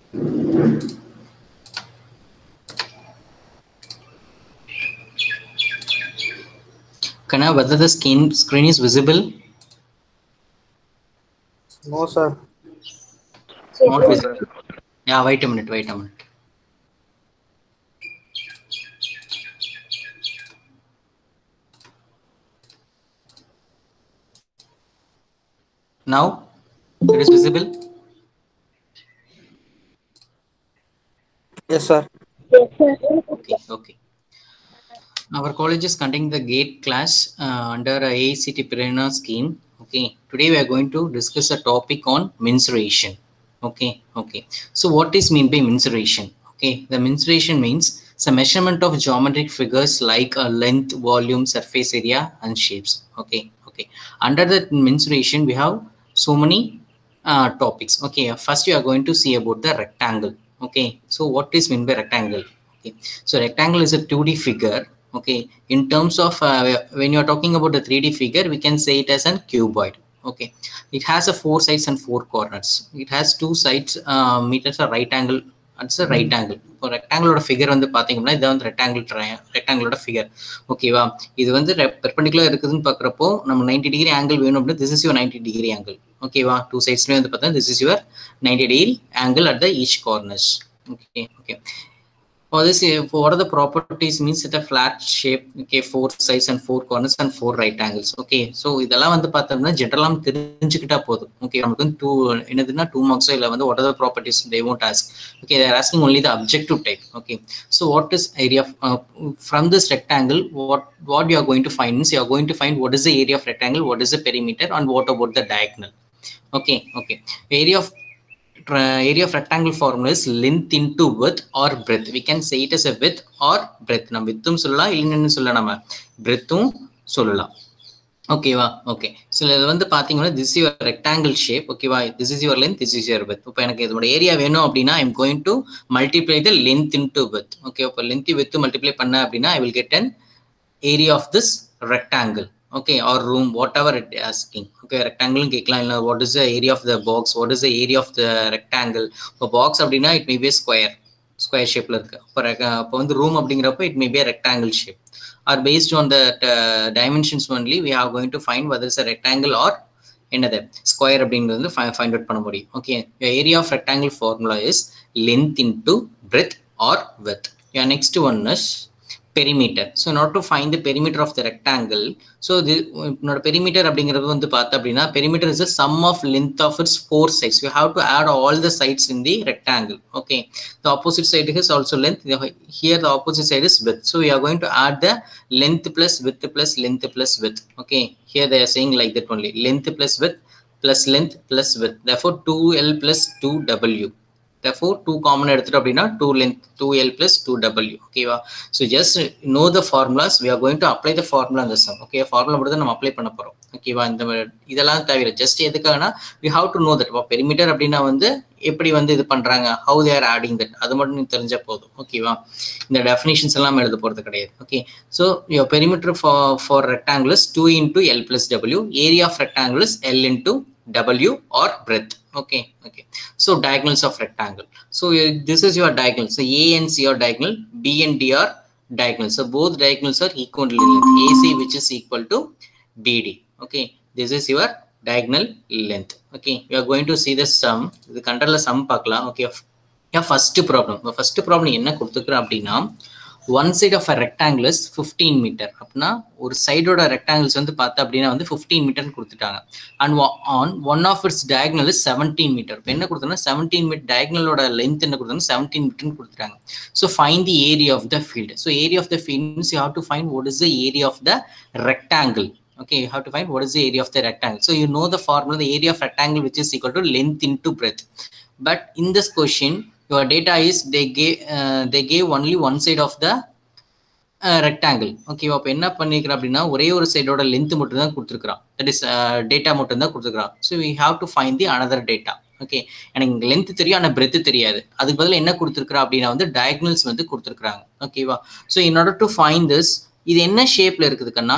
Kana, whether the screen screen is visible? No, sir. Not visible. Yeah, wait a minute, wait a minute. Now it is visible. Yes, sir. Okay, okay. Our college is conducting the GATE class uh, under a AICT Prerna scheme. Okay, today we are going to discuss a topic on mensuration. Okay, okay. So what is mean by mensuration? Okay, the mensuration means it's a measurement of geometric figures like a length, volume, surface area, and shapes. Okay, okay. Under the mensuration, we have so many uh, topics. Okay, first you are going to see about the rectangle. Okay, so what is mean by rectangle? Okay, so rectangle is a 2D figure. Okay, in terms of uh, when you are talking about the 3D figure, we can say it as an cuboid. Okay, it has a four sides and four corners. It has two sides, uh, meters a right angle. It's a right angle. இப்போ ரெக்டாங்கிளோட figure வந்து பாத்தீங்கன்னா இது வந்து rectangle ரெக்டாங்கிளோட figure ஓகேவா இது வந்து perpendicular இருக்குதுன்னு பாக்குறப்போ நம்ம நைன்டி டிகிரி ஆங்கிள் வேணும் அப்படின்னா this is your ninety degree angle ஓகேவா டூ சைட்ஸ்லயும் வந்து பார்த்தா this is your ninety degree angle at the each corners okay okay for this uh, for what are the properties means it a flat shape okay four sides and four corners and four right angles okay so இதெல்லாம் வந்து பார்த்தோம்னா ஜென்ரலாக தெரிஞ்சுக்கிட்டா போதும் okay நமக்கு வந்து two என்னதுன்னா two மார்க்ஸோ இல்லை வந்து what are the properties they won't ask okay they are asking only the objective type okay so what is area of, uh, from this rectangle what what you are going to find means you are going to find what is the area of rectangle what is the perimeter and what about the diagonal okay okay area of area of rectangle formula is length into width or breadth we can say it as a width or breadth நம்ம வித்தும் சொல்லலாம் இல்லைன்னு சொல்ல நம்ம பிரெத்தும் சொல்லலாம் ஓகேவா okay so இது வந்து பார்த்தீங்கன்னா திஸ் யுவர் ரெக்டாங்கிள் ஷேப் ஓகேவா this is your length this is your width இப்போ எனக்கு இதோட ஏரியா வேணும் அப்படின்னா I'm going to multiply the length into width okay இப்போ லென்த் வித் மல்டிப்ளை பண்ண அப்படின்னா I will get an area of this rectangle okay or room whatever it asking okay rectangle கேட்கலாம் இல்லை what is the area of the box what is the area of the rectangle இப்போ box அப்படின்னா it may be square square ஷேப்ல இருக்கு அப்போ அப்போ வந்து room அப்படிங்கிறப்ப it may be rectangle shape or based on the dimensions only we are going to find whether is rectangle or என்னது square அப்படிங்கிறது வந்து ஃபைண்ட் அவுட் பண்ண முடியும் okay area of rectangle formula is length into breadth or width next one is perimeter so in order to find the perimeter of the rectangle so the என்னோட perimeter அப்படிங்கிறது வந்து பார்த்தா அப்படின்னா perimeter is the sum of length of its four sides you have to add all the sides in the rectangle okay the opposite side is also length here the opposite side is width so we are going to add the length plus width plus length plus width okay here they are saying like that only length plus width plus length plus width therefore 2l plus 2w therefore 2 common எடுத்துட்டோம் அப்படின்னா 2 length 2l plus 2w ஓகேவா so just know the formulas we are going to apply the formula இந்த sum okay formula மட்டும் தான் நம்ம apply பண்ண போறோம் ஓகேவா இந்த இதெல்லாம் தவிர ஜஸ்ட் எதுக்காகனா we have to know that இப்போ பெரிமீட்டர் அப்படின்னா வந்து எப்படி வந்து இது பண்றாங்க ஹவு தேர் ஆடிங் தட் அது மட்டும் நீ தெரிஞ்சா போதும் ஓகேவா இந்த டெஃபினேஷன்ஸ் எல்லாம் எழுத போறது கிடையாது okay so your perimeter for for rectangle is two into L plus W area of rectangle is L into W or breadth. Okay, okay. So diagonals of rectangle. So uh, this is your diagonal. So A and C are diagonal, B and D are diagonal. So both diagonals are equal length. AC which is equal to BD. Okay, this is your diagonal length. Okay, we are going to see the sum. The control sum பார்க்கலாம். Okay, yeah, first problem. First problem என்ன கொடுத்துக்கிறோம் அப்படின்னா one side of a rectangle is fifteen metre அப்படின்னா ஒரு சைடோட rectangles வந்து பார்த்தா அப்படின்னா வந்து ஃபிஃப்டீன் மீட்டர்னு கொடுத்துட்டாங்க and on one of its diagonal is seventeen metre இப்போ என்ன கொடுத்தோம்னா செவன்டீன் மீட்டர் டயக்னலோட லென்த் என்ன கொடுத்தாங்க செவன்டீன் மீட்டர்னு கொடுத்துட்டாங்க so find the area of the field so area of the field means you have to find what is the area of the rectangle okay you have to find what is the area of the rectangle so you know the formula the area of rectangle which is equal to length into breadth but in this question your data is they gave uh, they gave only one side of the rectangle ஓகேவா அப்போ என்ன பண்ணிக்கிறோம் அப்படின்னா ஒரே ஒரு சைடோட length மட்டும் தான் கொடுத்துருக்குறான் that is data மட்டும் தான் கொடுத்துருக்குறான் so we have to find the another data okay எனக்கு லென்த் தெரியும் ஆனால் பிரெத் தெரியாது அதுக்கு பதில் என்ன கொடுத்துருக்குறா அப்படின்னா வந்து டயக்னல்ஸ் வந்து கொடுத்துருக்குறாங்க ஓகேவா so in order to find this இது என்ன ஷேப்ல இருக்குது கண்ணா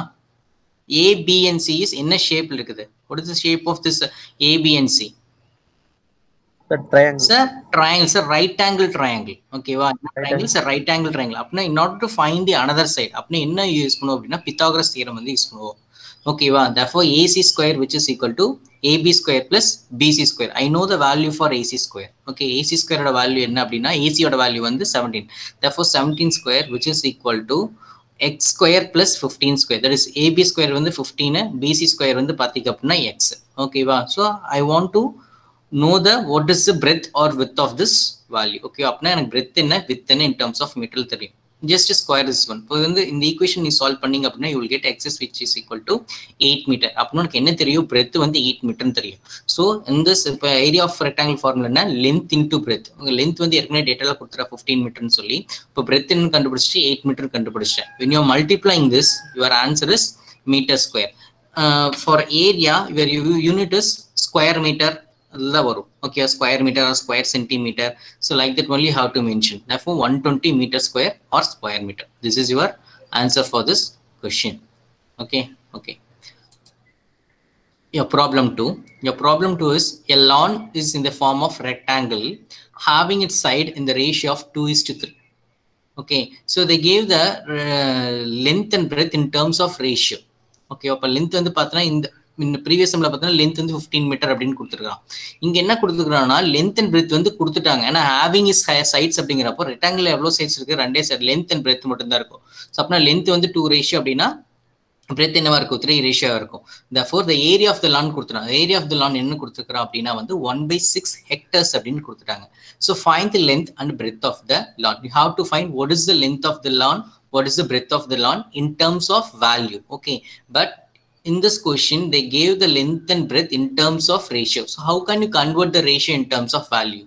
ஏபிஎன்சி இஸ் என்ன ஷேப்ல இருக்குது what is the shape of this A B N C sir triangle sir triangle sir right angle triangle ஓகேவா triangle sir right angle triangle அப்படின்னா in order to find the another side அப்படின்னா என்ன யூஸ் பண்ணுவோம் அப்படின்னா பித்தாகரஸ் தியரம் வந்து யூஸ் பண்ணுவோம் ஓகேவா therefore AC square which is equal to AB square plus BC square I know the value for AC square okay AC ஸ்கொயரோட value என்ன அப்படின்னா ஏசியோட வேல்யூ வந்து seventeen therefore seventeen square which is equal to X square plus fifteen square that is AB square வந்து fifteen BC square வந்து பார்த்தீங்க அப்படின்னா எக்ஸ் ஓகேவா so I want to know the what is the breadth or width of this value okay அப்படின்னா எனக்கு breadth என்ன width என்ன in terms of metre தெரியும் ஜஸ்ட் ஸ்கொயர் இஸ் ஒன் இப்போ வந்து இந்த ஈக்குவேஷன் நீ சால்வ் பண்ணீங்க அப்படின்னா you will get X is which is equal to eight metre அப்படின்னு உனக்கு என்ன தெரியும் பிரெத் வந்து எயிட் மீட்டர்னு தெரியும் ஸோ இந்த இப்போ ஏரியா ஆஃப் ரெக்டாங்கிள் ஃபார்முலா என்ன லென்த் இன்டூ பிரெத் உங்க லென்த் வந்து ஏற்கனவே டேட்டால கொடுத்துற ஃபிஃப்டீன் மீட்டர்னு சொல்லி இப்போ பிரெத் என்ன கண்டுபிடிச்சிட்டு எயிட் மீட்டர் கண்டுபிடிச்சிட்டேன் when you multiplying this your answer is metre square for area your unit is square metre தான் வரும் okay square metre or square centimetre so like that only have to mention therefore one twenty metre square or square metre this is your answer for this question okay okay your problem 2 your problem 2 is a lawn is in the form of rectangle having its side in the ratio of 2 is to 3 okay so they gave the uh, length and breadth in terms of ratio okay அப்ப length வந்து பார்த்தோன்னா இந்த இந்த previous சம்ல பார்த்தோன்னா length வந்து fifteen metre அப்படின்னு கொடுத்துருக்கான் இங்க என்ன கொடுத்துருக்காங்கன்னா லென்த் அண்ட் பிரெத் வந்து கொடுத்துட்டாங்க ஏன்னா ஹேவிங் இஸ் சைட்ஸ் அப்படிங்கிறப்போ ரெக்டாங்கிள் எவ்வளோ சைட்ஸ் இருக்கு ரெண்டே சைட் லென்த் அண்ட் பிரெத் மட்டும் தான் இருக்கும் ஸோ அப்படின்னா லென்த் வந்து டூ ரேஷியோ அப்படின்னா பிரெத் என்னவா இருக்கும் த்ரீ ரேஷியோவா இருக்கும் the four the area of the lawn கொடுத்துறாங்க ஏரியா ஆஃப் த லான் என்ன கொடுத்துருக்கான் அப்படின்னா வந்து ஒன் பை சிக்ஸ் ஹெக்டர்ஸ் அப்படின்னு கொடுத்துட்டாங்க so find the length and breadth of the lawn you have to find what is the length of the lawn what is the breadth of the lawn in terms of value okay but in this question they gave the length and breadth in terms of ratio so how can you convert the ratio in terms of value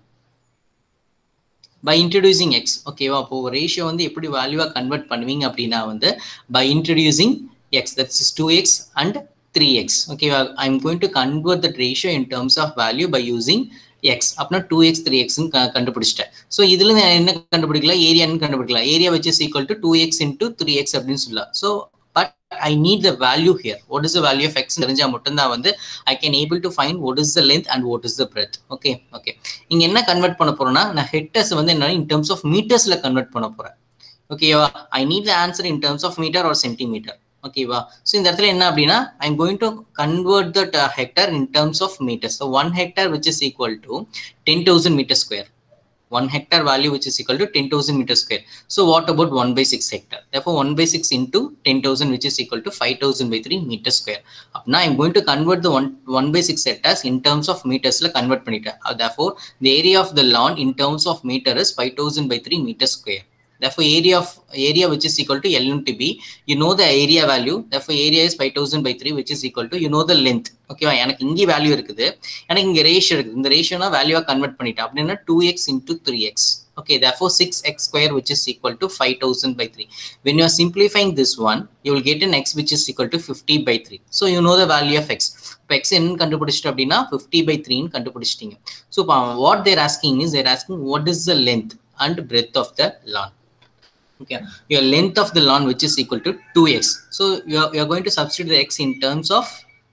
by introducing x ஓகேவா அப்போ ratio வந்து எப்படி வேல்யூவா convert பண்ணுவீங்க அப்படின்னா வந்து by introducing x that's is 2x and 3x ஓகேவா i'm going to convert that ratio in terms of value by using X அப்படின்னா two X three எக்ஸ்னு கண்டுபிடிச்சிட்டேன் ஸோ இதுல நான் என்ன கண்டுபிடிக்கலாம் ஏரியான்னு கண்டுபிடிக்கலாம் ஏரியா வச்சு equal to two X into three X அப்படின்னு சொல்லலாம் so but I need the value here what is the value of X தெரிஞ்சா மட்டும்தான் வந்து I can able to find what is the length and what is the breadth okay okay இங்க என்ன convert பண்ண போறோம்னா நான் ஹெக்டர்ஸ் வந்து என்ன இன் டர்ம்ஸ் ஆஃப் மீட்டர்ஸ்ல கன்வெர்ட் பண்ண போறேன் ஓகேவா I need the answer in terms of metre R centimetre ஓகேவா ஸோ இந்த இடத்துல என்ன அப்படின்னா I am going to convert that hectare in terms of metres so one hectare which is equal to ten thousand metre square one hectare value which is equal to 10,000 meter square. So what about 1 by 6 hectare? Therefore 1 by 6 into 10,000 which is equal to 5,000 by 3 meter square. Now I'm going to convert the 1, 1 by 6 hectares in terms of meters. Convert பண்ணிட்டேன். Therefore the area of the lawn in terms of meter is 5,000 by 3 meter square. Therefore area of area which is equal to L into B. You know the area value. Therefore area is 5,000 by 3 which is equal to you know the length. ஓகேவா எனக்கு இங்கே value இருக்குது எனக்கு இங்கே ratio இருக்குது இந்த ரேஷியோனா வேல்யூவா convert பண்ணிட்டேன் அப்படின்னா two X into three x okay therefore 6x square which is equal to 5000 by 3 when you are simplifying this one you will get an x which is equal to 50 by 3 so you know the value of x இப்போ x என்ன கண்டுபிடிச்சிட்டு அப்படின்னா 50 by 3 ன்னு கண்டுபிடிச்சிட்டீங்க so what they're asking is they're asking what is the length and breadth of the lawn okay your length of the lawn which is equal to 2x so you are, you are going to substitute the x in terms of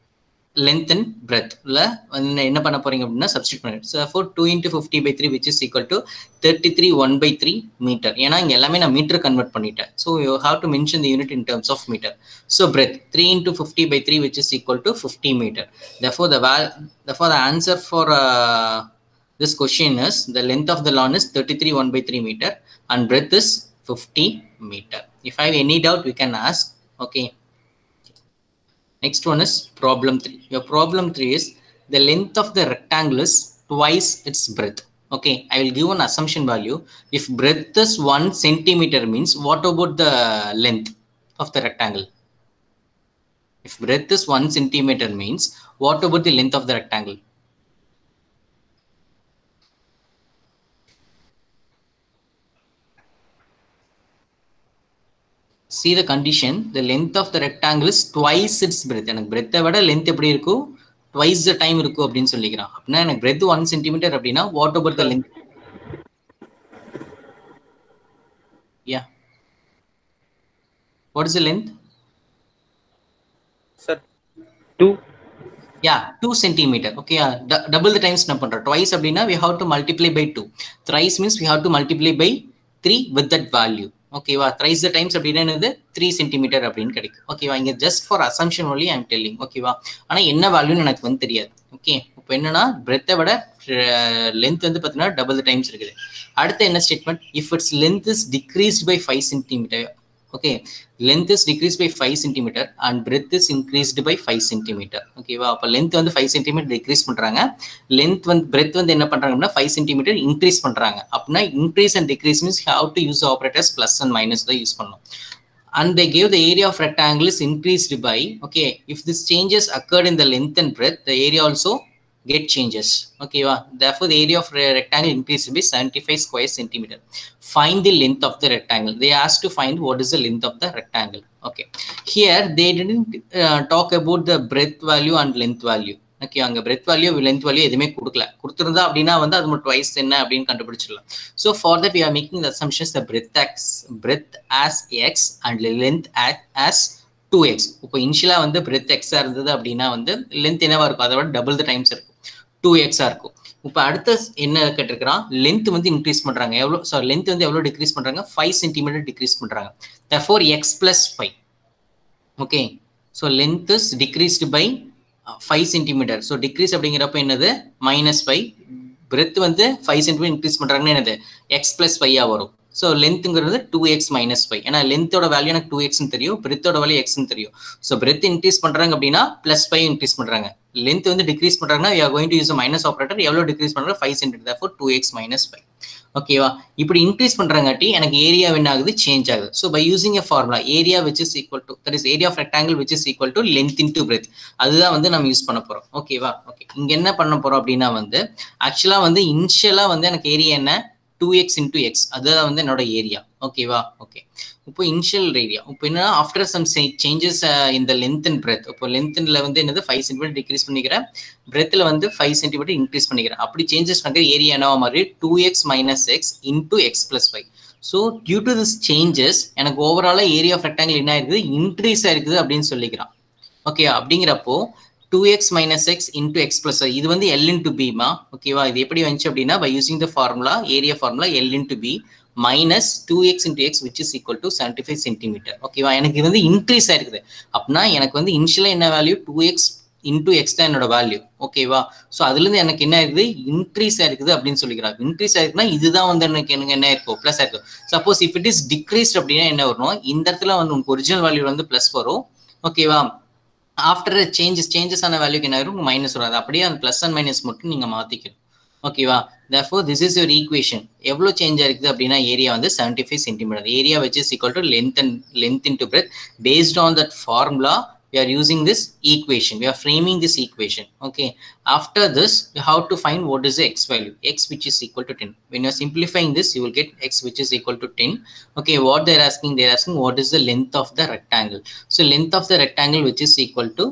length and breadth என்ன பண்ண போறீங்க அப்படின்னா substitute பண்ணி so four two into fifty by three which is equal to thirty three one by three metre ஏன்னா இங்கே எல்லாமே நான் metre convert பண்ணிட்டேன் so you have to mention the unit in terms of metre so breadth three into fifty by three which is equal to fifty metre therefore the val therefore the answer for uh, this question is the length of the lawn is 33 1 by 3 meter and breadth is 50 meter if i have any doubt we can ask okay Next one is problem 3. Your problem 3 is the length of the rectangle is twice its breadth. Okay, I will give an assumption value. If breadth is 1 centimeter means what about the length of the rectangle? If breadth is 1 centimeter means what about the length of the rectangle? see the condition the length of the rectangle is twice its breadth எனக்கு breadth விட length எப்படி இருக்கும் twice the time இருக்கும் அப்படின்னு சொல்லிக்கிறான் அப்படின்னா எனக்கு breadth 1 centimeter அப்படின்னா what about the length yeah what is the length sir two yeah two centimetre okay double the times என்ன பண்றோம் ட்வைஸ் அப்படின்னா we have to multiply by two thrice means we have to multiply by three with that value ஓகேவா thrice the times அப்படின்னா என்னது three centimetre அப்படின்னு கிடைக்கும் ஓகேவா இங்க just for assumption only I'm telling ஓகேவா ஆனா என்ன வேல்யூன்னு எனக்கு வந்து தெரியாது ஓகே இப்போ என்னன்னா பிரெத்தை விட லென்த் வந்து பார்த்தீங்கன்னா டபுள் டைம்ஸ் இருக்குது அடுத்து என்ன statement if its length is decreased by five centimetre okay length is decrease by five centimetre and breadth is increased by five centimetre ஓகேவா அப்போ லென்த் வந்து ஃபைவ் சென்டிமீட்டர் டிக்ரீஸ் பண்ணுறாங்க லென்த் வந்து பிரெத் வந்து என்ன பண்ணுறாங்க அப்படின்னா ஃபைவ் சென்டிமீட்டர் இன்க்ரீஸ் பண்ணுறாங்க அப்படின்னா increase and decrease means have to use operators plus and minus தான் யூஸ் பண்ணணும் and they gave the area of rectangle is increased by okay if this changes occurred in the length and breadth the area also get changes okay wow. therefore the area of rectangle increased by 75 square centimeter find the length of the rectangle they asked to find what is the length of the rectangle okay here they didn't uh, talk about the breadth value and length value okay அங்கே breadth value length value எதுவுமே கொடுக்கல கொடுத்துருந்தா அப்படின்னா வந்து அது மட்டும் twice என்ன அப்படின்னு கண்டுபிடிச்சிடலாம் so for that we are making the assumptions the breadth x breadth as x and length as two x இப்போ இனிஷியலாக வந்து பிரெத் எக்ஸாக இருந்தது அப்படின்னா வந்து லென்த் என்னவா இருக்கும் அதை விட டபுள் த டைம்ஸ் இருக்கும் டூ எக்ஸாக இருக்கும் இப்போ அடுத்த என்ன கேட்டிருக்கிறான் லென்த் வந்து இன்க்ரீஸ் பண்ணுறாங்க எவ்வளோ சாரி லென்த் வந்து எவ்வளோ டிக்ரீஸ் பண்ணுறாங்க ஃபைவ் சென்டிமீட்டர் டிக்ரீஸ் பண்ணுறாங்க the four x plus five okay so length is decreased by five centimetre so decrease அப்படிங்கிறப்ப என்னது மைனஸ் ஃபைவ் பிரெத் வந்து ஃபைவ் சென்டிமீட்டர் இன்க்ரீஸ் பண்ணுறாங்கன்னா என்னது எக்ஸ் பிளஸ் ஃபைவாக வரும் ஸோ லென்த்துங்கிறது டூ எக்ஸ் மைனஸ் ஃபைவ் ஏன்னா லென்த்தோட வேல்யூ எனக்கு டூ எக்ஸ்னு தெரியும் பிரெத்தோட வேல்யூ எக்ஸ்னு தெரியும் ஸோ பிரெத் இன்க்ரீஸ் பண்ணுறாங்க அப்படின்னா ப்ளஸ் ஃபைவ் இன்க்ரீஸ் பண்ணுறாங்க லென்த் வந்து டிக்ரீஸ் பண்ணுறாங்கன்னா we are going to use minus operator எவ்வளோ டிக்ரீஸ் பண்ணுறாங்க five centimetre four two x minus five ஓகேவா இப்படி இன்க்ரீஸ் பண்றங்காட்டி எனக்கு ஏரியா என்ன ஆகுது சேஞ்ச் ஆகுது so by using a formula area which is equal to that is area of rectangle which is equal to length into breadth அதுதான் வந்து நம்ம use பண்ண போறோம் ஓகேவா ஓகே இங்க என்ன பண்ண போறோம் அப்படின்னா வந்து ஆக்சுவலா வந்து இனிஷியலா வந்து எனக்கு ஏரியா என்ன டூ எக்ஸ் இன்டூ எக்ஸ் அதுதான் வந்து என்னோட ஏரியா ஓகேவா ஓகே இப்போ இனிஷியல் ஏரியா இப்போ என்ன ஆஃப்டர் சம் சேஞ்சஸ் இந்த லென்த் அண்ட் பிரெத் இப்போ லென்த்ல வந்து என்னது ஃபைவ் சென்டிமீட்டர் டிக்ரீஸ் பண்ணிக்கிறேன் பிரெத்தில் வந்து ஃபைவ் சென்டிமீட்டர் இன்க்ரீஸ் பண்ணிக்கிறேன் அப்படி சேஞ்சஸ் பண்ணுற ஏரியா என்னவா மாதிரி two x minus x into x plus five so due to this changes எனக்கு ஓவராலாக ஏரியா ஆஃப் ரெக்டாங்கிள் என்ன இருக்குது இன்க்ரீஸ் ஆயிருக்குது அப்படின்னு சொல்லிக்கிறான் ஓகே அப்படிங்கிறப்போ two x minus x into x plus இது வந்து எல் இன்டூ பிமா ஓகேவா இது எப்படி வந்துச்சு அப்படின்னா by using the formula area formula L into B minus two X into x which is equal to seventy five centimetre ஓகேவா எனக்கு இது வந்து இன்க்ரீஸ் ஆயிருக்குது அப்படின்னா எனக்கு வந்து இனிஷியலாக என்ன value two X into x தான் என்னோட வேல்யூ ஓகேவா ஸோ அதுலேருந்து எனக்கு என்ன இருக்குது இன்க்ரீஸ் ஆயிருக்குது அப்படின்னு சொல்லிக்கிறாங்க இன்க்ரீஸ் ஆயிருக்குன்னா இதுதான் வந்து எனக்கு எனக்கு என்ன இருக்கும் ப்ளஸ் ஆயிருக்கும் suppose if it is decreased அப்படின்னா என்ன வரும் இந்த இடத்துல வந்து உங்களுக்கு ஒரிஜினல் வேல்யூ வந்து ப்ளஸ் வரும் ஓகேவா ஆஃப்டர் சேஞ்சஸ் சேஞ்சஸ் ஆன வேல்யூக்கு என்ன ஆயிரும் மைனஸ் வராது அப்படியே அந்த ப்ளஸ் அண்ட் மைனஸ் மட்டும் நீங்கள் மாற்றிக்கணும் ஓகேவா therefore this is your equation எவ்வளோ சேஞ்ச் ஆயிருக்குது அப்படின்னா ஏரியா வந்து seventy five centimetre area which is equal to length and length into breadth based on that formula we are using this equation we are framing this equation okay after this you have to find what is the x value x which is equal to 10 when you are simplifying this you will get x which is equal to 10 okay what they're asking they're asking what is the length of the rectangle so length of the rectangle which is equal to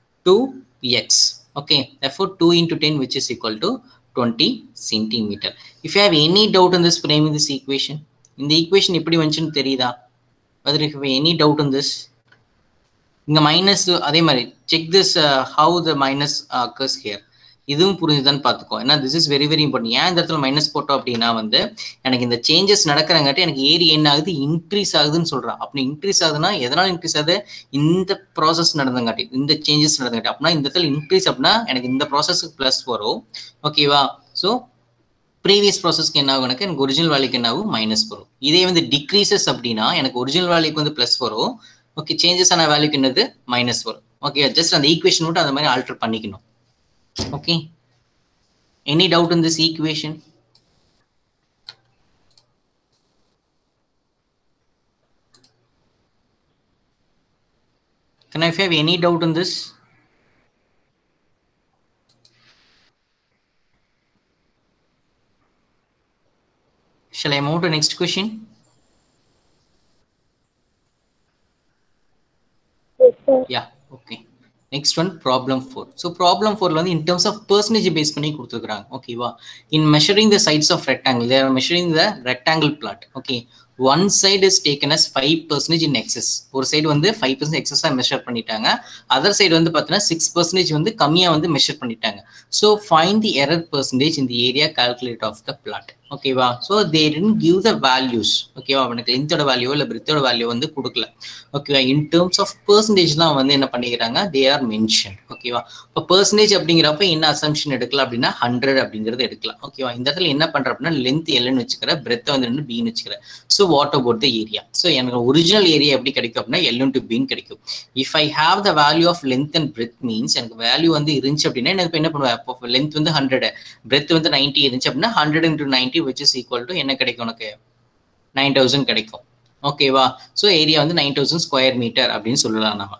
2x okay therefore 2 into 10 which is equal to 20 centimeter if you have any doubt in this framing this equation in the equation எப்படி வந்துச்சுன்னு தெரியுதா whether you have any doubt on this இங்க minus அதே மாதிரி check this how the minus occurs here இதுவும் புரிஞ்சுதான்னு பார்த்துக்கோ ஏன்னா this is very very important ஏன் இந்த இடத்துல மைனஸ் போட்டோம் அப்படின்னா வந்து எனக்கு இந்த சேஞ்சஸ் நடக்கிறங்காட்டி எனக்கு ஏரி என்ன ஆகுது இன்க்ரீஸ் ஆகுதுன்னு சொல்றான் அப்படி இன்க்ரீஸ் ஆகுதுன்னா எதனால இன்க்ரீஸ் ஆகுது இந்த ப்ராசஸ் நடந்தங்காட்டி இந்த சேஞ்சஸ் நடந்தங்காட்டி அப்படின்னா இந்த இடத்துல இன்க்ரீஸ் அப்படின்னா எனக்கு இந்த ப்ராசஸ்க்கு ப்ளஸ் வரும் ஓகேவா ஸோ ப்ரீவியஸ் ப்ராசஸ்க்கு என்ன ஆகும் எனக்கு எனக்கு ஒரிஜினல் வேல்யூக்கு என்ன ஆகும் மைனஸ் வரும் இதே வந்து டிக்ரீசஸ் அப்படின்னா எனக்கு ஒரிஜினல் வேல்யூக்கு வந்து ப்ளஸ் வரும் ஓகே சேஞ்சஸ் ஆன வேல்யூக்கு என்னது மைனஸ் வரும் ஓகே ஜஸ்ட் அந்த ஈக்குவேஷன் மட்டும் அந்த மாதிரி ஆல்டர் பண்ணிக்கணும் okay any doubt in this equation Can I have any doubt in this? Shall I move to next question? Ya okay next one problem four so problem ஃபோரில் வந்து in terms of percentage base பண்ணி கொடுத்துருக்காங்க ஓகேவா in measuring the sides of rectangle they're measuring the rectangle plot okay one side is taken as five percentage in excess ஒரு side வந்து five percent எக்ஸஸாக measure பண்ணிட்டாங்க other side வந்து பார்த்தீங்கன்னா six percentage வந்து கம்மியாக வந்து மெஷர் பண்ணிட்டாங்க so find the error percentage இந்த area calculate of the plot ஓகேவா so they tend give the values ஓகேவா அவனுக்கு லென்த்தோட வேல்யூ இல்லை பிரித்தோட வேல்யூ வந்து கொடுக்கல ஓகேவா இன் டேர்ம்ஸ் ஆஃப் பர்சன்டேஜ் தான் வந்து என்ன பண்ணிக்கிறாங்க தே ஆர் மென்ஷன் ஓகேவா இப்போ பர்சன்டேஜ் அப்படிங்கிறப்ப என்ன அசம்ஷன் எடுக்கலாம் அப்படின்னா ஹண்ட்ரட் அப்படிங்கிறது எடுக்கலாம் ஓகேவா இந்த இடத்துல என்ன பண்ற அப்படின்னா லென்த் எல்னு வச்சுக்கிற பிரெத் வந்து ரெண்டு பின்னு வச்சுக்கிறேன் so what about the area so எனக்கு ஒரிஜினல் ஏரியா எப்படி கிடைக்கும் அப்படின்னா எல் டு பின்னு கிடைக்கும் if I have the value of length and breadth means எனக்கு வேல்யூ வந்து இருந்துச்சு அப்படின்னா எனக்கு என்ன பண்ணுவேன் அப்போ லென்த் வந்து ஹண்ட்ரட் பிரெத் வந்து நைன்டி இருந்துச்சு அப்படின்னா hundred into ninety which is equal to என்ன கிடைக்கும் உனக்கு நைன் தௌசண்ட் கிடைக்கும் ஓகேவா ஸோ ஏரியா வந்து நைன் தௌசண்ட் ஸ்கொயர் மீட்டர் அப்படின்னு சொல்லலாம் நம்ம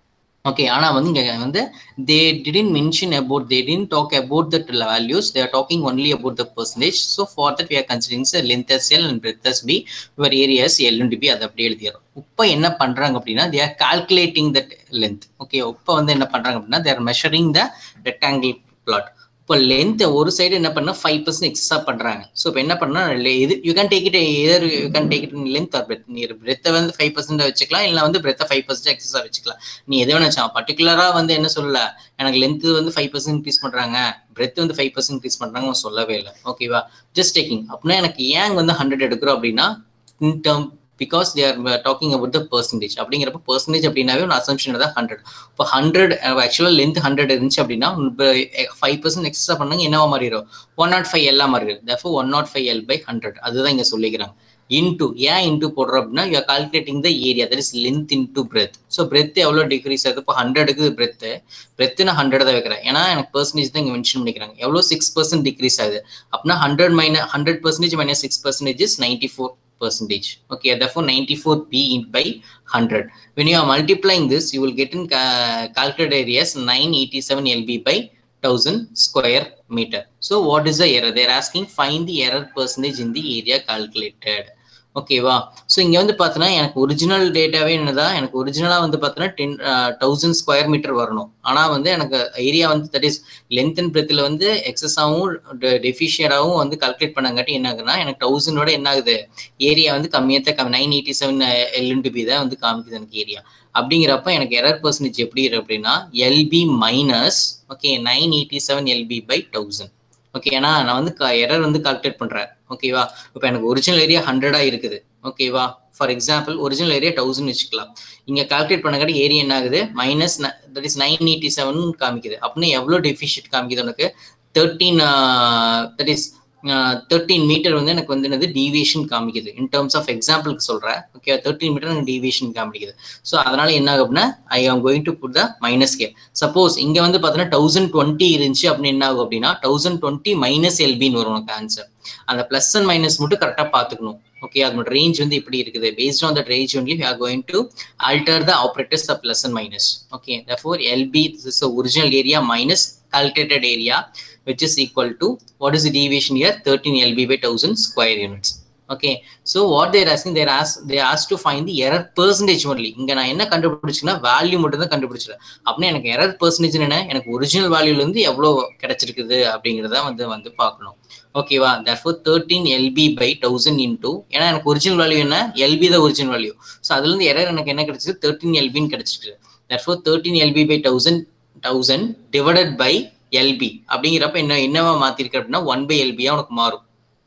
ஓகே ஆனால் வந்து இங்கே வந்து they didn't mention about they didn't talk about that values they are talking only about the percentage so for that we are considering sir length as L and breadth as B your area's L B அதை அப்படியே எழுதிடும் இப்போ என்ன பண்ணுறாங்க அப்படின்னா they are calculating that length okay இப்போ வந்து என்ன பண்ணுறாங்க அப்படின்னா they're measuring the rectangle plot இப்போ லென்த் ஒரு சைடு என்ன பண்ணா ஃபைவ் பர்சன்ட் எக்ஸா பண்றாங்க ஸோ இப்போ என்ன பண்ணா இது you can take it either you can take it length or breadth நீ பிரெத்தை வந்து ஃபைவ் பர்சன்ட் வச்சுக்கலாம் இல்லை வந்து பிரெத்தை ஃபைவ் பர்சன்ட் எக்ஸஸா வச்சுக்கலாம் நீ எது வேணா வச்சா பர்டிகுலரா வந்து என்ன சொல்லல எனக்கு லென்த் வந்து ஃபைவ் பர்சன்ட் இன்க்ரீஸ் பண்றாங்க பிரெத் வந்து ஃபைவ் பர்சன்ட் இன்க்ரீஸ் பண்றாங்க சொல்லவே இல்லை ஓகேவா ஜஸ்ட் டேக்கிங் அப்படின்னா எனக்கு ஏன் வந்து ஹண்ட்ரட் எடுக்கிறோம் அப்படின்னா in term because they are talking about the percentage அப்படிங்கிறப்ப பர்சன்டேஜ் அப்படின்னாவே ஒரு அசம்ஷன் தான் ஹண்ட்ரட் இப்போ ஹண்ட்ரட் ஆக்சுவலாக லென்த் ஹண்ட்ரட் இருந்துச்சு அப்படின்னா ஃபைவ் பர்சன்ட் எக்ஸ்ட்ரா பண்ணாங்க என்னவா மாறிடும் ஒன் நாட் ஃபைவ் எல்லாம் மாறிடும் therefore one nought five L by hundred அதுதான் இங்கே சொல்லிக்கிறாங்க இன்டூ ஏன் இன்டூ போடுறோம் அப்படின்னா you calculating the area that is length into breadth so breadth எவ்வளோ டிக்ரீஸ் ஆகுது இப்போ ஹண்ட்ரடுக்கு பிரெத்து பிரெத்து நான் ஹண்ட்ரட் தான் வைக்கிறேன் ஏன்னா எனக்கு பர்சன்டேஜ் தான் இங்கே மென்ஷன் பண்ணிக்கிறாங்க எவ்வளோ சிக்ஸ் பர்சன்ட் டிக்ரீஸ் ஆகுது அப்படின்னா hundred minus hundred percentage minus six percentage is ninety four percentage. Okay, therefore 94 P by 100. When you are multiplying this, you will get in uh, calculated areas 987 LB by 1000 square meter. So what is the error? They're asking find the error percentage in the area calculated. ஓகேவா so இங்கே வந்து பார்த்தோன்னா எனக்கு original டேட்டாவே என்னதான் எனக்கு ஒரிஜினலாக வந்து பார்த்தோன்னா டென் தௌசண்ட் ஸ்கொயர் மீட்டர் வரணும் ஆனால் வந்து எனக்கு ஏரியா வந்து தட் இஸ் லென்த் அண்ட் பிரெத்தில் வந்து எக்ஸஸாகவும் டெஃபிஷியராகவும் வந்து கால்குலேட் பண்ணங்காட்டி என்ன ஆகுதுன்னா எனக்கு தௌசண்டோட என்ன ஆகுது ஏரியா வந்து கம்மியாக தான் கம்மி நைன் எயிட்டி செவன் எல்என்டி பி தான் வந்து காமிக்குது எனக்கு ஏரியா அப்படிங்கிறப்ப எனக்கு எரர் பர்சன்டேஜ் எப்படி இருக்கு அப்படின்னா L B minus okay nine eighty seven L B by thousand okay ஏன்னா நான் வந்து எரர் வந்து கால்குலேட் பண்றேன் ஓகேவா இப்போ எனக்கு ஒரிஜினல் ஏரியா ஹண்ட்ரடா இருக்குது ஓகேவா for example original area thousand வச்சுக்கலாம் இங்க கால்குலேட் பண்ணங்காட்டி ஏரியா என்ன ஆகுது minus that is nine eighty seven காமிக்குது அப்படின்னா எவ்வளோ டெஃபிஷியட் காமிக்குது உனக்கு thirteen that is thirteen metre வந்து எனக்கு வந்து என்னது டீவியேஷன் காமிக்குது இன் டேர்ம்ஸ் ஆஃப் எக்ஸாம்பிளுக்கு சொல்கிறேன் ஓகே தேர்ட்டீன் மீட்டர் எனக்கு டீவியேஷன் காமிக்குது ஸோ அதனால என்ன ஆகும் அப்படின்னா I am going to put the minus care suppose இங்கே வந்து பார்த்தீங்கன்னா தௌசண்ட் டுவெண்ட்டி இருந்துச்சு அப்படின்னு என்ன ஆகும் அப்படின்னா தௌசண்ட் டுவெண்ட்டி மைனஸ் எல்பின்னு வரும் உனக்கு ஆன்சர் அந்த ப்ளஸ் அண்ட் மைனஸ் மட்டும் கரெக்டாக பார்த்துக்கணும் ஓகே அதோட ரேஞ்ச் வந்து இப்படி இருக்குது based on that range only we are going to alter the operators the plus and minus okay therefore L B this is original area minus calculated area which is equal to what is the deviation here 13 lb by 1000 square units okay so what they're asking they're asked they asked to find the error percentage only இங்க நான் என்ன கண்டுபிடிச்சுன்னா value மட்டும் தான் கண்டுபிடிச்சிருக்கேன் அப்படின்னா எனக்கு error percentage என்ன எனக்கு original வேல்யூல இருந்து எவ்வளவு கிடைச்சிருக்குது அப்படிங்கிறத வந்து வந்து பார்க்கணும் ஓகேவா therefore thirteen L B by thousand into ஏன்னா எனக்கு ஒரிஜினல் வேல்யூ என்ன எல்பி தான் ஒரிஜினல் வேல்யூ ஸோ அதுல இருந்து எரர் எனக்கு என்ன கிடைச்சது தேர்ட்டின் எல்பின்னு கிடைச்சிருக்கு therefore thirteen L B by thousand thousand divided by L B அப்படிங்கிறப்ப என்ன என்னவா மாத்திருக்க அப்படின்னா ஒன் பை எல்பியா உனக்கு மாறும்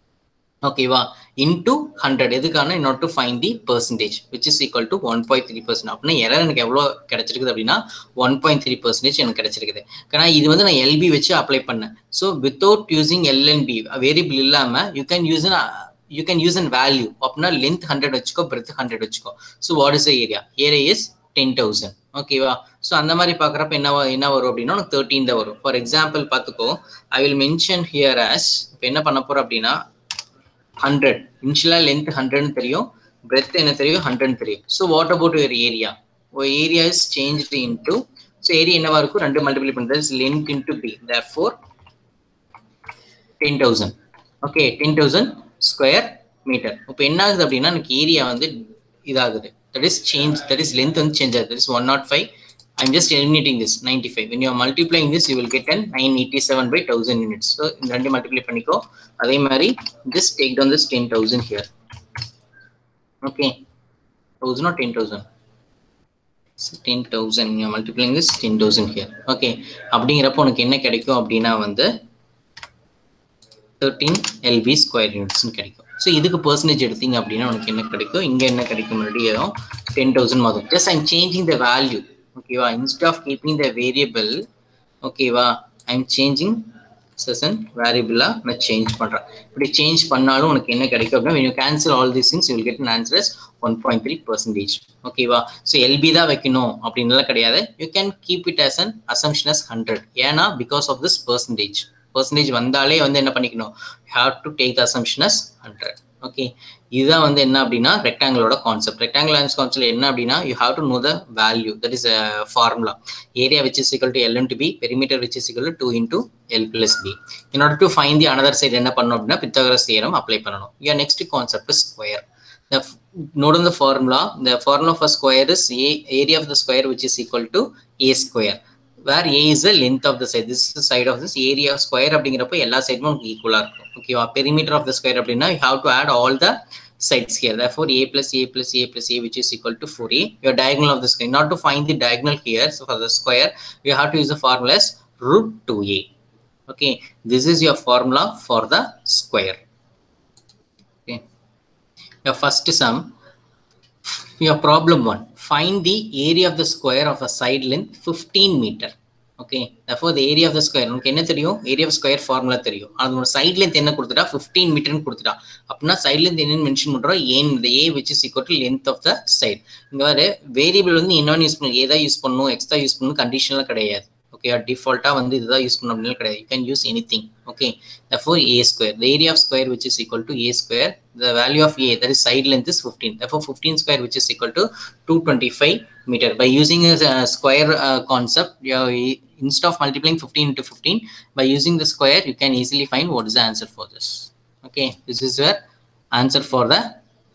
ஓகேவா இன்டூ ஹண்ட்ரட் எதுக்கான in order to find the percentage which is equal to one point three percent அப்படின்னா எரர் எனக்கு எவ்வளோ கிடைச்சிருக்குது அப்படின்னா ஒன் பாயிண்ட் த்ரீ பர்சன்டேஜ் எனக்கு கிடைச்சிருக்குது ஏன்னா இது வந்து நான் எல்பி வச்சு அப்ளை பண்ணேன் so without using L and B variable இல்லாமல் you can use you can use an value அப்படின்னா லென்த் ஹண்ட்ரட் வச்சுக்கோ பிரெத் ஹண்ட்ரட் வச்சுக்கோ so what is area area is ten thousand ஓகேவா ஸோ அந்த மாதிரி பார்க்குறப்ப என்ன என்ன வரும் அப்படின்னா உனக்கு தேர்ட்டின் தான் வரும் ஃபார் எக்ஸாம்பிள் பார்த்துக்கோ I will mention here as இப்போ என்ன பண்ண போகிறோம் அப்படின்னா ஹண்ட்ரட் இன்ஷியலாக லென்த் ஹண்ட்ரட்னு தெரியும் பிரெத் என்ன தெரியும் ஹண்ட்ரட் தெரியும் so what about your area ஒரு area is change into so area என்னவா இருக்கும் ரெண்டு மல்டிபிள் பண்ணுறது length into B therefore ten thousand okay ten thousand square metre இப்போ என்ன ஆகுது அப்படின்னா எனக்கு ஏரியா வந்து இதாகுது that is change that is length and change that is 105 i'm just eliminating this 95 when you are multiplying this you will get an 987 by 1000 units so இந்த ரெண்டு multiply பண்ணிக்கோ அதே மாதிரி just take down this 10000 here okay thousand or 10000 10000 you're multiplying this 10000 here okay அப்படிங்கிறப்ப உனக்கு என்ன கிடைக்கும் அப்படின்னா வந்து தேர்ட்டீன் எல்பி ஸ்கொயர் யூனிட்ஸ்னு கிடைக்கும் ஸோ இதுக்கு பர்சன்டேஜ் எடுத்தீங்க அப்படின்னா உனக்கு என்ன கிடைக்கும் இங்கே என்ன கிடைக்கும் மறுபடியும் டென் தௌசண்ட் மாதிரி just I'm changing the value ஓகேவா instead of keeping the variable ஓகேவா ஐம் சேஞ்சிங் செஷன் வேரியபிளாக நான் சேஞ்ச் பண்ணுறேன் இப்படி சேஞ்ச் பண்ணாலும் உனக்கு என்ன கிடைக்கும் அப்படின்னா when you cancel all these things you will get an answer as one point three percentage ஓகேவா ஸோ எல்பி தான் வைக்கணும் அப்படின்லாம் கிடையாது you can keep it as an assumption as hundred ஏன்னா because of this percentage percentage வந்தாலே வந்து என்ன பண்ணிக்கணும் have to take assumption as hundred okay இதுதான் வந்து என்ன அப்படின்னா ரெக்டாங்கிளோட கான்செப்ட் ரெக்டாங்கிள் ஆன்ஸ் கான்செப்ட் என்ன அப்படின்னா you have to know the value that is formula area which is equal to L into B perimeter which is equal to two into L plus B in order to find the another side என்ன பண்ணணும் அப்படின்னா Pythagoras theorem apply பண்ணணும் yeah next concept square the note on the formula the formula for square is a area of the square which is equal to a square where a is the length of the side this is the side of this area square அப்படிங்கிறப்ப எல்லா சைடுமே உங்களுக்கு ஈக்குவலா இருக்கும் ஓகேவா perimeter of the square அப்படின்னா you have to add all the sides here therefore a plus a plus a plus a which is equal to 4a your diagonal of the square not to find the diagonal here so for the square you have to use the formula as root 2a okay this is your formula for the square okay your first sum your problem one find the area of the square of a side length 15 meter okay therefore the area of the square உனக்கு என்ன தெரியும் area of square formula தெரியும் அதோட side length என்ன கொடுத்துட்டா fifteen மீட்டர்னு கொடுத்துட்டா அப்படின்னா side length என்னன்னு மென்ஷன் பண்றோம் ஏன் இந்த A which is equal to length of the side இங்க வேற வேரியபிள் வந்து என்னன்னு யூஸ் பண்ணணும் ஏதா யூஸ் பண்ணணும் எக்ஸ்ட்ரா யூஸ் பண்ணணும் கண்டிஷன்லாம் கிடையாது ஓகே டிஃபால்ட்டா வந்து இதுதான் யூஸ் பண்ணணும் அப்படின்னு கிடையாது you can use any thing okay therefore a square the area of square which is equal to a square the value of a that is side length is 15 therefore 15 square which is equal to 225 meter by using a uh, square uh, concept you know, instead of multiplying 15 into 15 by using the square you can easily find what is the answer for this okay this is your answer for the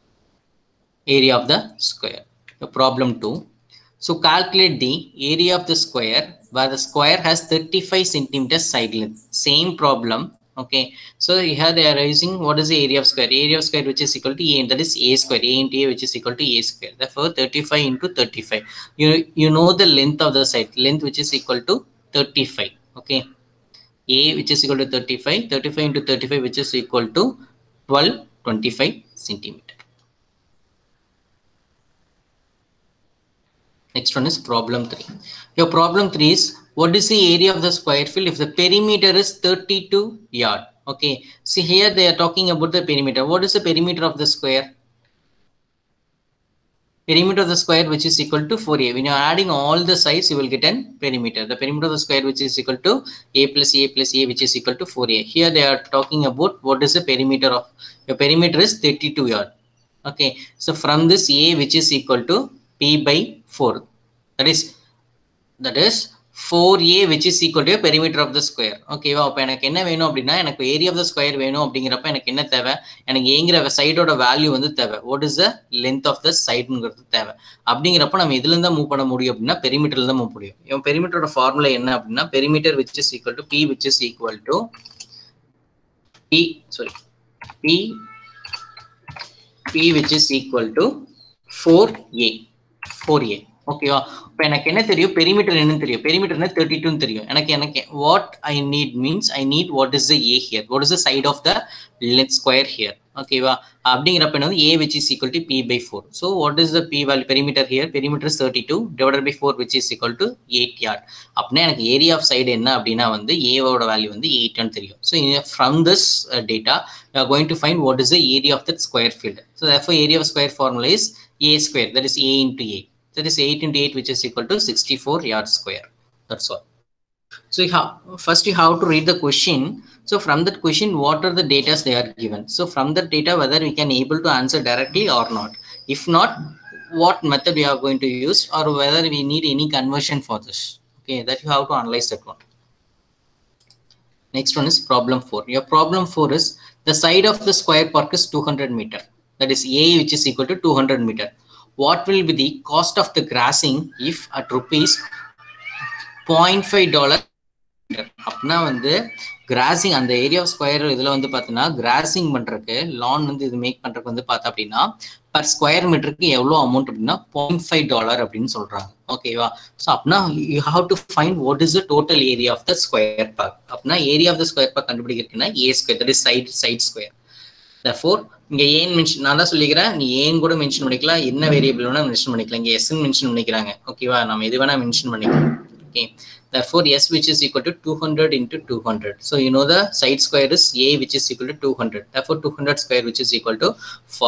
area of the square the problem 2 so calculate the area of the square where the square has 35 centimeters side length. Same problem. Okay. So here they are using what is the area of square? Area of square which is equal to a that is a square. A into a which is equal to a square. Therefore 35 into 35. You you know the length of the side. Length which is equal to 35. Okay. A which is equal to 35. 35 into 35 which is equal to 12 25 centimeter. Next one is problem 3. Your problem 3 is what is the area of the square field if the perimeter is 32 yard? Okay. See here they are talking about the perimeter. What is the perimeter of the square? Perimeter of the square which is equal to 4a. When you are adding all the sides, you will get an perimeter. The perimeter of the square which is equal to a plus a plus a which is equal to 4a. Here they are talking about what is the perimeter of your perimeter is 32 yard. Okay. So from this a which is equal to p by 4 that is that is 4a which is equal to a perimeter of the square ஓகேவா அப்போ எனக்கு என்ன வேணும் அப்படின்னா எனக்கு area of the square வேணும் அப்படிங்கிறப்ப எனக்கு என்ன தேவை எனக்கு ஏங்கிற சைடோட வேல்யூ வந்து தேவை what is the length of the சைடுங்கிறது தேவை அப்படிங்கிறப்ப நம்ம இதுல இருந்தா மூவ் பண்ண முடியும் அப்படின்னா பெரிமீட்டர்ல தான் மூவ் முடியும் இவன் பெரிமீட்டரோட ஃபார்முலா என்ன அப்படின்னா perimeter which is equal to B which is equal to B sorry B B which is equal to four A four A ஓகேவா இப்போ எனக்கு என்ன தெரியும் பெரிமீட்டர் என்னன்னு தெரியும் பெரிமீட்டர் தேர்ட்டி டூன்னு தெரியும் எனக்கு எனக்கு what I need means I need what is the A here what is the side of the let square here ஓகேவா அப்படிங்கிறப்ப என்ன A which is equal to P by four so what is the P value perimeter here perimeter thirty two divided by four which is equal to eight yard அப்படின்னா எனக்கு area off side என்ன அப்படின்னா வந்து ஏவோட value வந்து எயிட்னு தெரியும் so from this data you are going to find what is the area of that square field so therefore area of square formula is A square that is A into A that is 8 into 8 which is equal to 64 yard square that's all so you have, first you have to read the question so from that question what are the data they are given so from that data whether we can able to answer directly or not if not what method we are going to use or whether we need any conversion for this okay that you have to analyze that one next one is problem 4 your problem 4 is the side of the square park is 200 meter that is a which is equal to 200 meter what will be the cost of the grassing if at rupees 0.5 dollar அப்படின்னா வந்து crossing அந்த area square இதில் வந்து பார்த்தீங்கன்னா crossing பண்ணுறதுக்கு லான் வந்து இது make பண்ணுறதுக்கு வந்து பார்த்தா அப்படின்னா பர் ஸ்கொயர் மீட்டருக்கு எவ்வளோ அமௌண்ட் அப்படின்னா பாயிண்ட் ஃபைவ் டாலர் அப்படின்னு சொல்றாங்க ஓகேவா ஸோ அப்படின்னா you have to find what is the total area of the square park அப்படின்னா area of the square park கண்டுபிடிக்கிறதுனா A square that is side side square therefore இங்க ஏன் mention நான் தான் சொல்லிக்கிறேன் நீ ஏன் கூட மென்ஷன் பண்ணிக்கலாம் என்ன வேரியபிள் வேணா மென்ஷன் பண்ணிக்கலாம் இங்க எஸ்ன்னு மென்ஷன் பண்ணிக்கிறாங்க ஓகேவா நம்ம எது வேணா மென்ஷன் பண்ணிக்கலாம் okay therefore s which is equal to 200 into 200 so you know the side square is a which is equal to 200 therefore 200 square which is equal to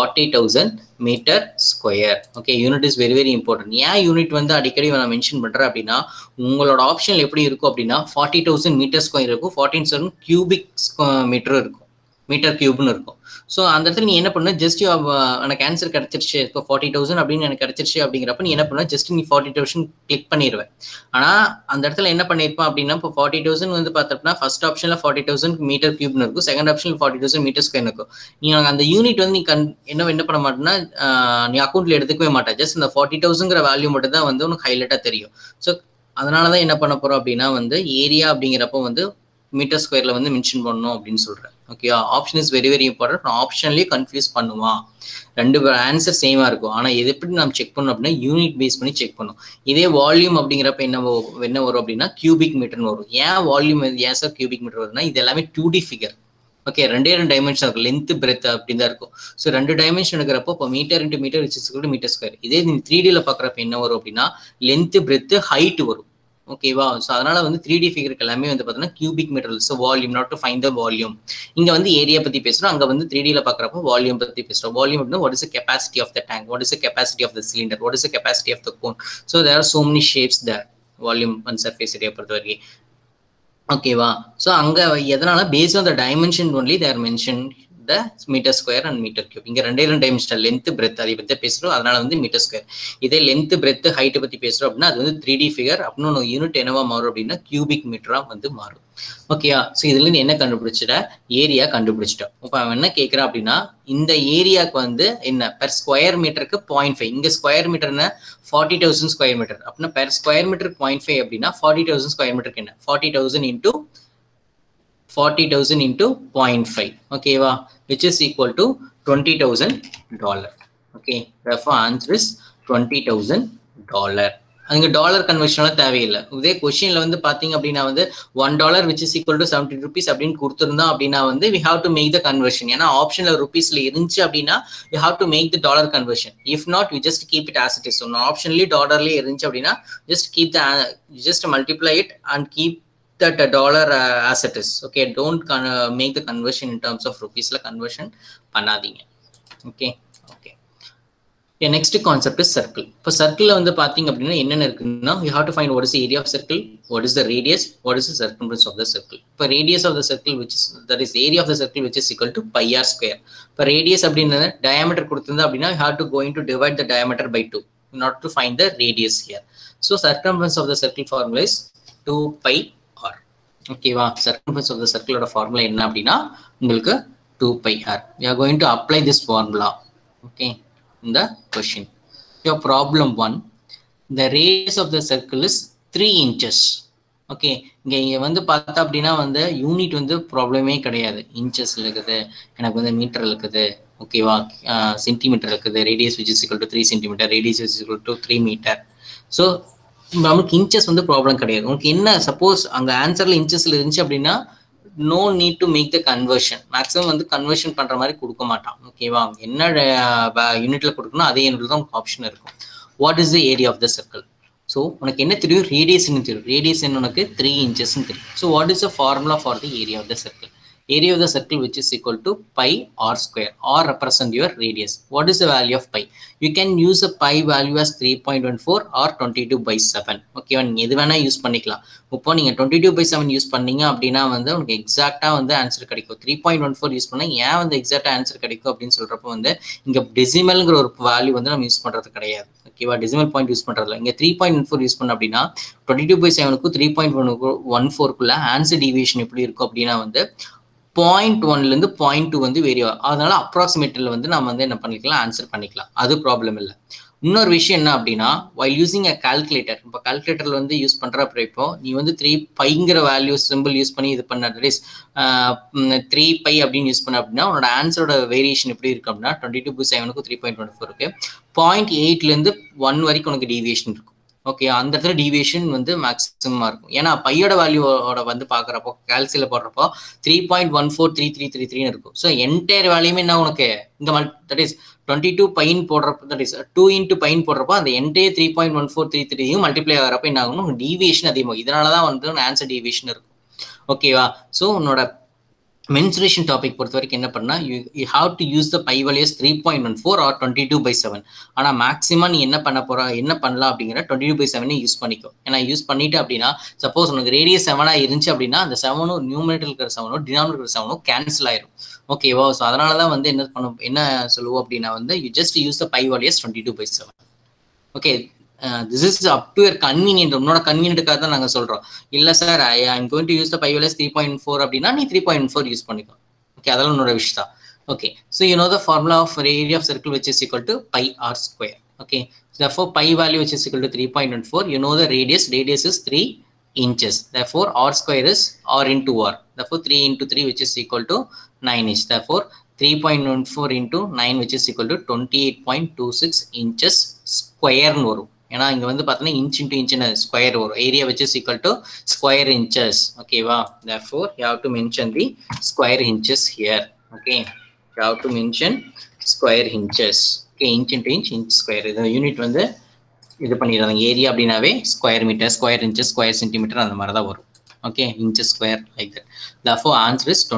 40000 meter square okay unit is very very important ஏன் unit வந்து அடிக்கடி நான் mention பண்றேன் அப்படின்னா உங்களோட option எப்படி இருக்கும் அப்படின்னா ஃபார்ட்டி தௌசண்ட் மீட்டர் ஸ்கொயர் இருக்கும் ஃபார்ட்டின் செவன் கியூபிக் மீட்டர் இருக்கும் மீட்டர் கியூப்னு இருக்கும் ஸோ அந்த இடத்துல நீ என்ன பண்ண ஜஸ்ட் எனக்கு ஆன்சர் கிடைச்சிருச்சு இப்போ ஃபார்ட்டி தௌசண்ட் அப்படின்னு எனக்கு கிடைச்சிருச்சு அப்படிங்கிறப்ப நீ என்ன பண்ண ஜஸ்ட் நீ ஃபார்ட்டி தௌசண்ட் கிளிக் பண்ணிடுவேன் ஆனால் அந்த இடத்துல என்ன பண்ணியிருப்பான் அப்படின்னா இப்போ ஃபார்ட்டி தௌசண்ட் வந்து பார்த்தோம்னா ஃபர்ஸ்ட் ஆப்ஷனில் ஃபார்ட்டி தௌசண்ட் மீட்டர் கியூப்னு இருக்கும் செகண்ட் ஆப்ஷனில் ஃபார்ட்டி தௌசண்ட் மீட்டர் ஸ்கொயர் இருக்கும் நீ அந்த யூனிட் வந்து நீ கண் என்ன என்ன பண்ண மாட்டேன்னா நீ அக்கௌண்ட்ல எடுத்துக்கவே மாட்டேன் ஜஸ்ட் இந்த ஃபார்ட்டி தௌசண்ட்ங்கிற வேல்யூ மட்டும் தான் வந்து உனக்கு ஹைலைட்டாக தெரியும் ஸோ அதனால தான் என்ன பண்ண போறோம் அப்படின்னா வந்து ஏரியா அப்படிங்கிறப்போ வந்து மீட்டர் ஸ்கொயர்ல வந்து மென்ஷன் பண்ணணும் அப்படின்னு சொல்றேன் okay option is very very important நான் ஆப்ஷன்லயே கன்ஃபியூஸ் பண்ணுவான் ரெண்டு ஆன்சர் சேமா இருக்கும் ஆனா இது எப்படி நம்ம செக் பண்ணணும் அப்படின்னா யூனிட் பேஸ் பண்ணி செக் பண்ணும் இதே வால்யூம் அப்படிங்கிறப்ப என்ன என்ன வரும் அப்படின்னா கியூபிக் மீட்டர்னு வரும் ஏன் வால்யூம் ஏன் சார் கியூபிக் மீட்டர் வருதுன்னா இது எல்லாமே டூ டி ஃபிகர் ஓகே ரெண்டே ரெண்டு டைமென்ஷன் இருக்கும் லென்த் பிரெத் அப்படின்னு தான் இருக்கும் ஸோ ரெண்டு டைமென்ஷன் இருக்கிறப்போ இப்போ metre into metre which is metre square இதே நீ த்ரீ டியில் பார்க்குறப்ப என்ன வரும் அப்படின்னா லென்த் பிரெத் ஹைட் வரும் ஓகேவா ஸோ அதனால வந்து த்ரீ டி ஃபிகருக்கு எல்லாமே வந்து பார்த்தீங்கன்னா cubic metre so volume not to find the volume இங்கே வந்து ஏரியா பற்றி பேசுகிறோம் அங்கே வந்து த்ரீ டியில் பார்க்குறப்போ வால்யூம் பற்றி பேசுகிறோம் வால்யூம் அப்படின்னா what is capacity of the tank what is capacity of the cylinder what is capacity of the cone so there are so many shapes there volume and surface area பொறுத்த வரைக்கும் ஓகேவா so அங்கே எதனால base on the dimension only there mention the metre square and metre cube இங்கே ரெண்டே ரெண்டு dimension length breadth அதை பற்றி பேசுகிறோம் அதனால வந்து மீட்டர் ஸ்கொயர் இதே லென்த் பிரெத் ஹைட்டை பற்றி பேசுகிறோம் அப்படின்னா அது வந்து த்ரீ டி ஃபிகர் அப்படின்னு யூனிட் என்னவா மாறும் அப்படின்னா கியூபிக் மீட்டராக வந்து மாறும் ஓகேயா ஸோ இதுலேருந்து என்ன கண்டுபிடிச்சிட்ட ஏரியா கண்டுபிடிச்சிட்டோம் இப்போ அவன் என்ன கேட்குறான் அப்படின்னா இந்த ஏரியாவுக்கு வந்து என்ன பெர் ஸ்கொயர் மீட்டருக்கு பாயிண்ட் ஃபைவ் இங்கே ஸ்கொயர் மீட்டர்னா ஃபார்ட்டி தௌசண்ட் ஸ்கொயர் மீட்டர் அப்படின்னா per square metre point five அப்படின்னா ஃபார்ட்டி தௌசண்ட் ஸ்கொயர் மீட்டருக்கு என்ன forty thousand into forty thousand into point five ஓகேவா which is equal to $20,000 dollar. Okay, therefore answer is $20,000. அங்க dollar கன்வர்ஷன்லாம் தேவையில்லை இதே கொஸ்டின்ல வந்து பாத்தீங்க அப்படின்னா வந்து one dollar which is equal to seventy rupees அப்படின்னு கொடுத்துருந்தோம் அப்படின்னா வந்து we have to make the conversion ஏன்னா ஆப்ஷன்ல ருபீஸ்ல இருந்துச்சு அப்படின்னா you have to make the dollar conversion if not you just keep it as it is ஒன்று ஆப்ஷன்லயே டாலர்லயே இருந்துச்சு அப்படின்னா just keep the just multiply it and keep that a dollar uh, as it is okay don't con- uh, make the conversion in terms of rupees la conversion பண்ணாதீங்க okay okay yeah next concept is circle இப்போ சர்க்கிள்ல வந்து பாத்தீங்க அப்படின்னா என்னென்ன இருக்குன்னா you have to find what is the area of circle what is the radius what is the circumference of the circle இப்போ radius of the circle which is that is area of the circle which is equal to pi r square இப்போ radius அப்படின்னா diameter கொடுத்திருந்தா அப்படின்னா you have to going to divide the diameter by 2 in order to find the radius here so circumference of the circle formula is 2 pi ஓகேவா circumference of the சர்க்கிளோட formula என்ன அப்படின்னா உங்களுக்கு two pi R you are going to apply this formula okay இந்த question your problem one the radius of the circle is three inches okay இங்கே இங்கே வந்து பார்த்தா அப்படின்னா வந்து யூனிட் வந்து ப்ராப்ளமே கிடையாது இன்ச்சஸில் இருக்குது எனக்கு வந்து மீட்டர் இருக்குது ஓகேவா சென்டிமீட்டர் இருக்குது radius which is to three centimetre radius which is to three metre so நமக்கு இன்ச்சஸ் வந்து ப்ராப்ளம் கிடையாது உங்களுக்கு என்ன சப்போஸ் அங்கே ஆன்சரில் இன்ச்சஸில் இருந்துச்சு அப்படின்னா no need to make the conversion maximum வந்து கன்வர்ஷன் பண்ணுற மாதிரி கொடுக்க மாட்டான் ஓகேவா என்ன யூனிட்ல கொடுக்கணும் அதே யூனிட்ல தான் ஆப்ஷன் இருக்கும் what is the area of the circle so உனக்கு என்ன தெரியும் ரேடியஸ்னு தெரியும் ரேடியஸ் உனக்கு த்ரீ இன்ச்சஸ்ன்னு தெரியும் so what is the formula for the area of the circle area of the circle which is equal to pi r square or represent your radius. What is the value of pi? You can use a pi value as 3.14 or 22 by 7. Okay நீங்கள் எது வேணால் use பண்ணிக்கலாம் இப்போ நீங்கள் twenty two by seven use பண்ணீங்க அப்படின்னா வந்து உங்களுக்கு எக்ஸாக்டாக வந்து ஆன்சர் கிடைக்கும் three point one four use பண்ணால் ஏன் வந்து எக்ஸாக்டாக ஆன்சர் கிடைக்கும் அப்படின்னு சொல்கிறப்ப வந்து இங்கே டெசிமல்ங்கிற ஒரு வேல்யூ வந்து நம்ம யூஸ் பண்ணுறது கிடையாது ஓகேவா டெசிமல் பாயிண்ட் யூஸ் பண்ணுறதுல இங்கே three point one four use பண்ண அப்படின்னா டுவெண்ட்டி டூ பை செவனுக்கும் த்ரீ பாயிண்ட் ஒன் ஒன் ஃபோருக்குள்ள ஆன்சர் டிவியேஷன் எப்படி இருக்கும் அப்படின்னா வந்து பாயிண்ட் ஒன்லேருந்து பாயிண்ட் டூ வந்து வேரி ஆகும் அதனால அப்ராக்சிமேட்டில் வந்து நம்ம வந்து என்ன பண்ணிக்கலாம் ஆன்சர் பண்ணிக்கலாம் அது ப்ராப்ளம் இல்லை இன்னொரு விஷயம் என்ன அப்படின்னா வைல் யூசிங் அ கால்குலேட்டர் இப்போ கால்குலேட்டர்ல வந்து யூஸ் பண்ற அப்புறம் இப்போ நீ வந்து த்ரீ பைங்கிற வேல்யூ சிம்பிள் யூஸ் பண்ணி இது பண்ண தட் இஸ் த்ரீ பை அப்படின்னு யூஸ் பண்ண அப்படின்னா உன்னோட ஆன்சரோட வேரியேஷன் எப்படி இருக்கு அப்படின்னா டுவெண்ட்டி டூ செவனுக்கு த்ரீ பாயிண்ட் டுவெண்ட்டி ஃபோர் இருக்கு பாயிண்ட் எயிட்லேருந்து ஒன் வரைக்கும் உனக்கு டீவியேஷன் இருக்கும் ஓகே அந்த இடத்துல டீவியேஷன் வந்து மேக்ஸிமமாக இருக்கும் ஏன்னா பையோட வேல்யூவோட வந்து பார்க்குறப்போ கால்சியில் போடுறப்போ three point one four three three three த்ரீன்னு இருக்கும் ஸோ என்டையர் வேல்யூமே என்ன உனக்கு இந்த மல் தட் இஸ் டுவெண்ட்டி டூ பைன் போடுறப்போ தட் இஸ் டூ இன்ட்டு பைன் போடுறப்போ அந்த entire three point one four three த்ரீயும் மல்டிப்ளை ஆகிறப்ப என்ன ஆகணும் டீவியேஷன் அதிகமாகும் இதனால தான் வந்து ஆன்சர் டீவியேஷன் இருக்கும் ஓகேவா ஸோ உன்னோட மென்சுரேஷன் டாபிக் பொறுத்த வரைக்கும் என்ன பண்ணா you you have to use the pi values three point one four or twenty two by seven ஆனால் மேக்ஸிமம் நீ என்ன பண்ண போற என்ன பண்ணலாம் அப்படிங்கிற டுவெண்ட்டி டூ பை செவனே யூஸ் பண்ணிக்கோ ஏன்னா யூஸ் பண்ணிட்டு அப்படின்னா சப்போஸ் உனக்கு ரேடியஸ் செவனா இருந்துச்சு அப்படின்னா அந்த செவனும் நியூமினேட்டர் இருக்கிற செவனும் டினாமினேட்டர் இருக்கிற செவனும் கேன்சல் ஆயிரும் ஓகேவா ஸோ அதனால தான் வந்து என்ன பண்ண என்ன சொல்லுவோம் அப்படின்னா வந்து you just use the pi values twenty two by seven okay this is up to your convenient உன்னோட கன்வீனியன்ட்டுக்காக தான் நாங்கள் சொல்கிறோம் இல்லை sir I I'm going to use the pi values three point four அப்படின்னா நீ த்ரீ பாயிண்ட் ஃபோர் யூஸ் பண்ணிக்கோ okay அதெல்லாம் உன்னோட விஷயம் தான் okay so you know the formula of area of circle which is equal to pi r square okay so therefore pi value which is equal to 3.14 you know the radius radius is 3 inches therefore r square is r into r therefore 3 into 3 which is equal to 9 inch therefore 3.14 into 9 which is equal to 28.26 inches square வரும் ஏன்னா இங்க வந்து பார்த்தோன்னா inch into inch square வரும் area which is equal to square inches ஓகேவா therefore you have to mention the square inches here okay you have to mention square inches okay inch into inch inch square இது unit வந்து இது பண்ணிடுறாங்க area அப்படின்னாவே square metre square inches square centimetre அந்த மாதிரி தான் வரும் okay inches square like that therefore answer is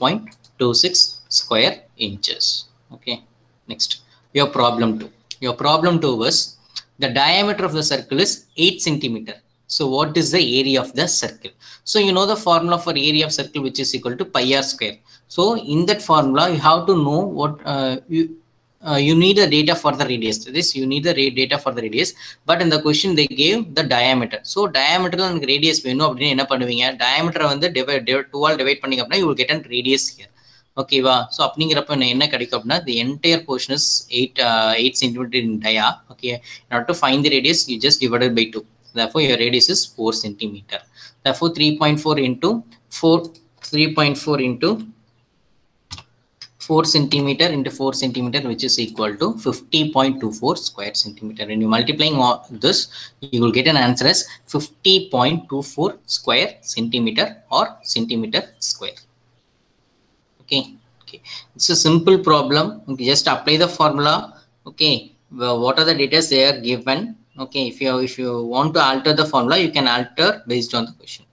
28.26 square inches okay next your problem 2 your problem 2 was the diameter of the circle is 8 centimeter so what is the area of the circle so you know the formula for area of circle which is equal to pi r square so in that formula you have to know what uh, you uh, you need the data for the radius this you need the data for the radius but in the question they gave the diameter so diameter and radius வேணும் அப்படின்னு என்ன பண்ணுவீங்க diameter வந்து divide two all divide பண்ணீங்க அப்படின்னா you will get a radius here ஓகேவா so அப்படிங்கிறப்ப என்ன கிடைக்கும் அப்படின்னா the entire portion is eight eight centimetre in dia okay not to find the radius you just divided by two therefore your radius is 4 centimeter therefore 3.4 into 4 3.4 into 4 centimeter into 4 centimeter which is equal to 50.24 square centimeter and you multiplying all this you will get an answer as 50.24 square centimeter or centimeter square okay okay it's a simple problem okay just apply the formula okay well, what are the data they are given okay if you if you want to alter the formula you can alter based on the question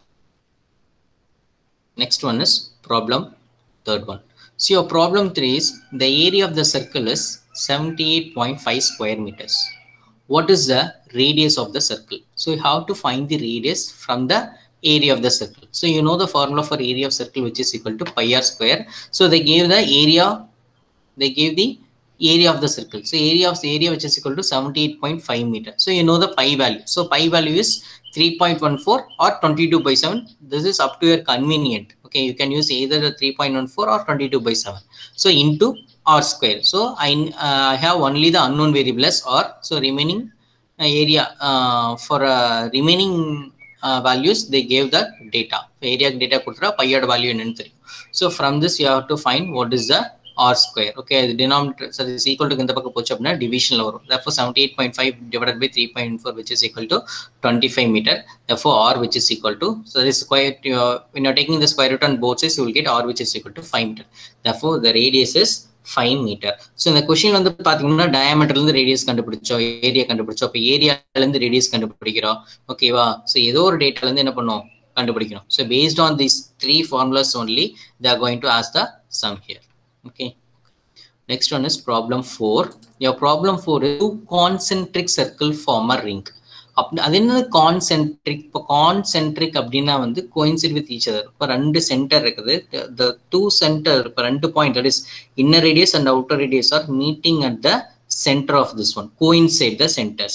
next one is problem third one so your problem three is the area of the circle is 78.5 square meters what is the radius of the circle so you have to find the radius from the area of the circle so you know the formula for area of circle which is equal to pi r square so they gave the area they gave the area of the circle. So area of the area which is equal to 78.5 meter. So you know the pi value. So pi value is 3.14 or 22 by 7. This is up to your convenient. Okay, you can use either the 3.14 or 22 by 7. So into r square. So I uh, have only the unknown variable as r. So remaining uh, area uh, for uh, remaining uh, values they gave the data. Area data கொடுத்துட்டா பையோட value என்னன்னு தெரியும். So from this you have to find what is the r square okay the denominator so this is equal to இந்த பக்கம் போச்சு அப்படின்னா divisionல வரும் therefore 78.5 divided by 3.4 which is equal to 25 meter therefore r which is equal to so this square uh, when you're taking the square root on both sides you will get r which is equal to 5 meter therefore the radius is 5 meter so இந்த question வந்து பாத்தீங்கன்னா டயமீட்டர்ல இருந்து radius கண்டுபிடிச்சோம் area கண்டுபிடிச்சோம் அப்போ ஏரியால இருந்து radius கண்டுபிடிக்கிறோம் ஓகேவா ஸோ ஏதோ ஒரு டேட்டால இருந்து என்ன பண்ணுவோம் கண்டுபிடிக்கணும் so based on these three formulas only they are going to as the sum here okay next one is problem 4 your problem 4 is two concentric circle form a ring அப்படி அது என்னது கான்சென்ட்ரிக் இப்போ கான்சென்ட்ரிக் அப்படின்னா வந்து coincide with each other இப்போ ரெண்டு centre இருக்குது the two centre இப்போ ரெண்டு point that is inner radius and outer radius are meeting at the centre of this one coincide the centres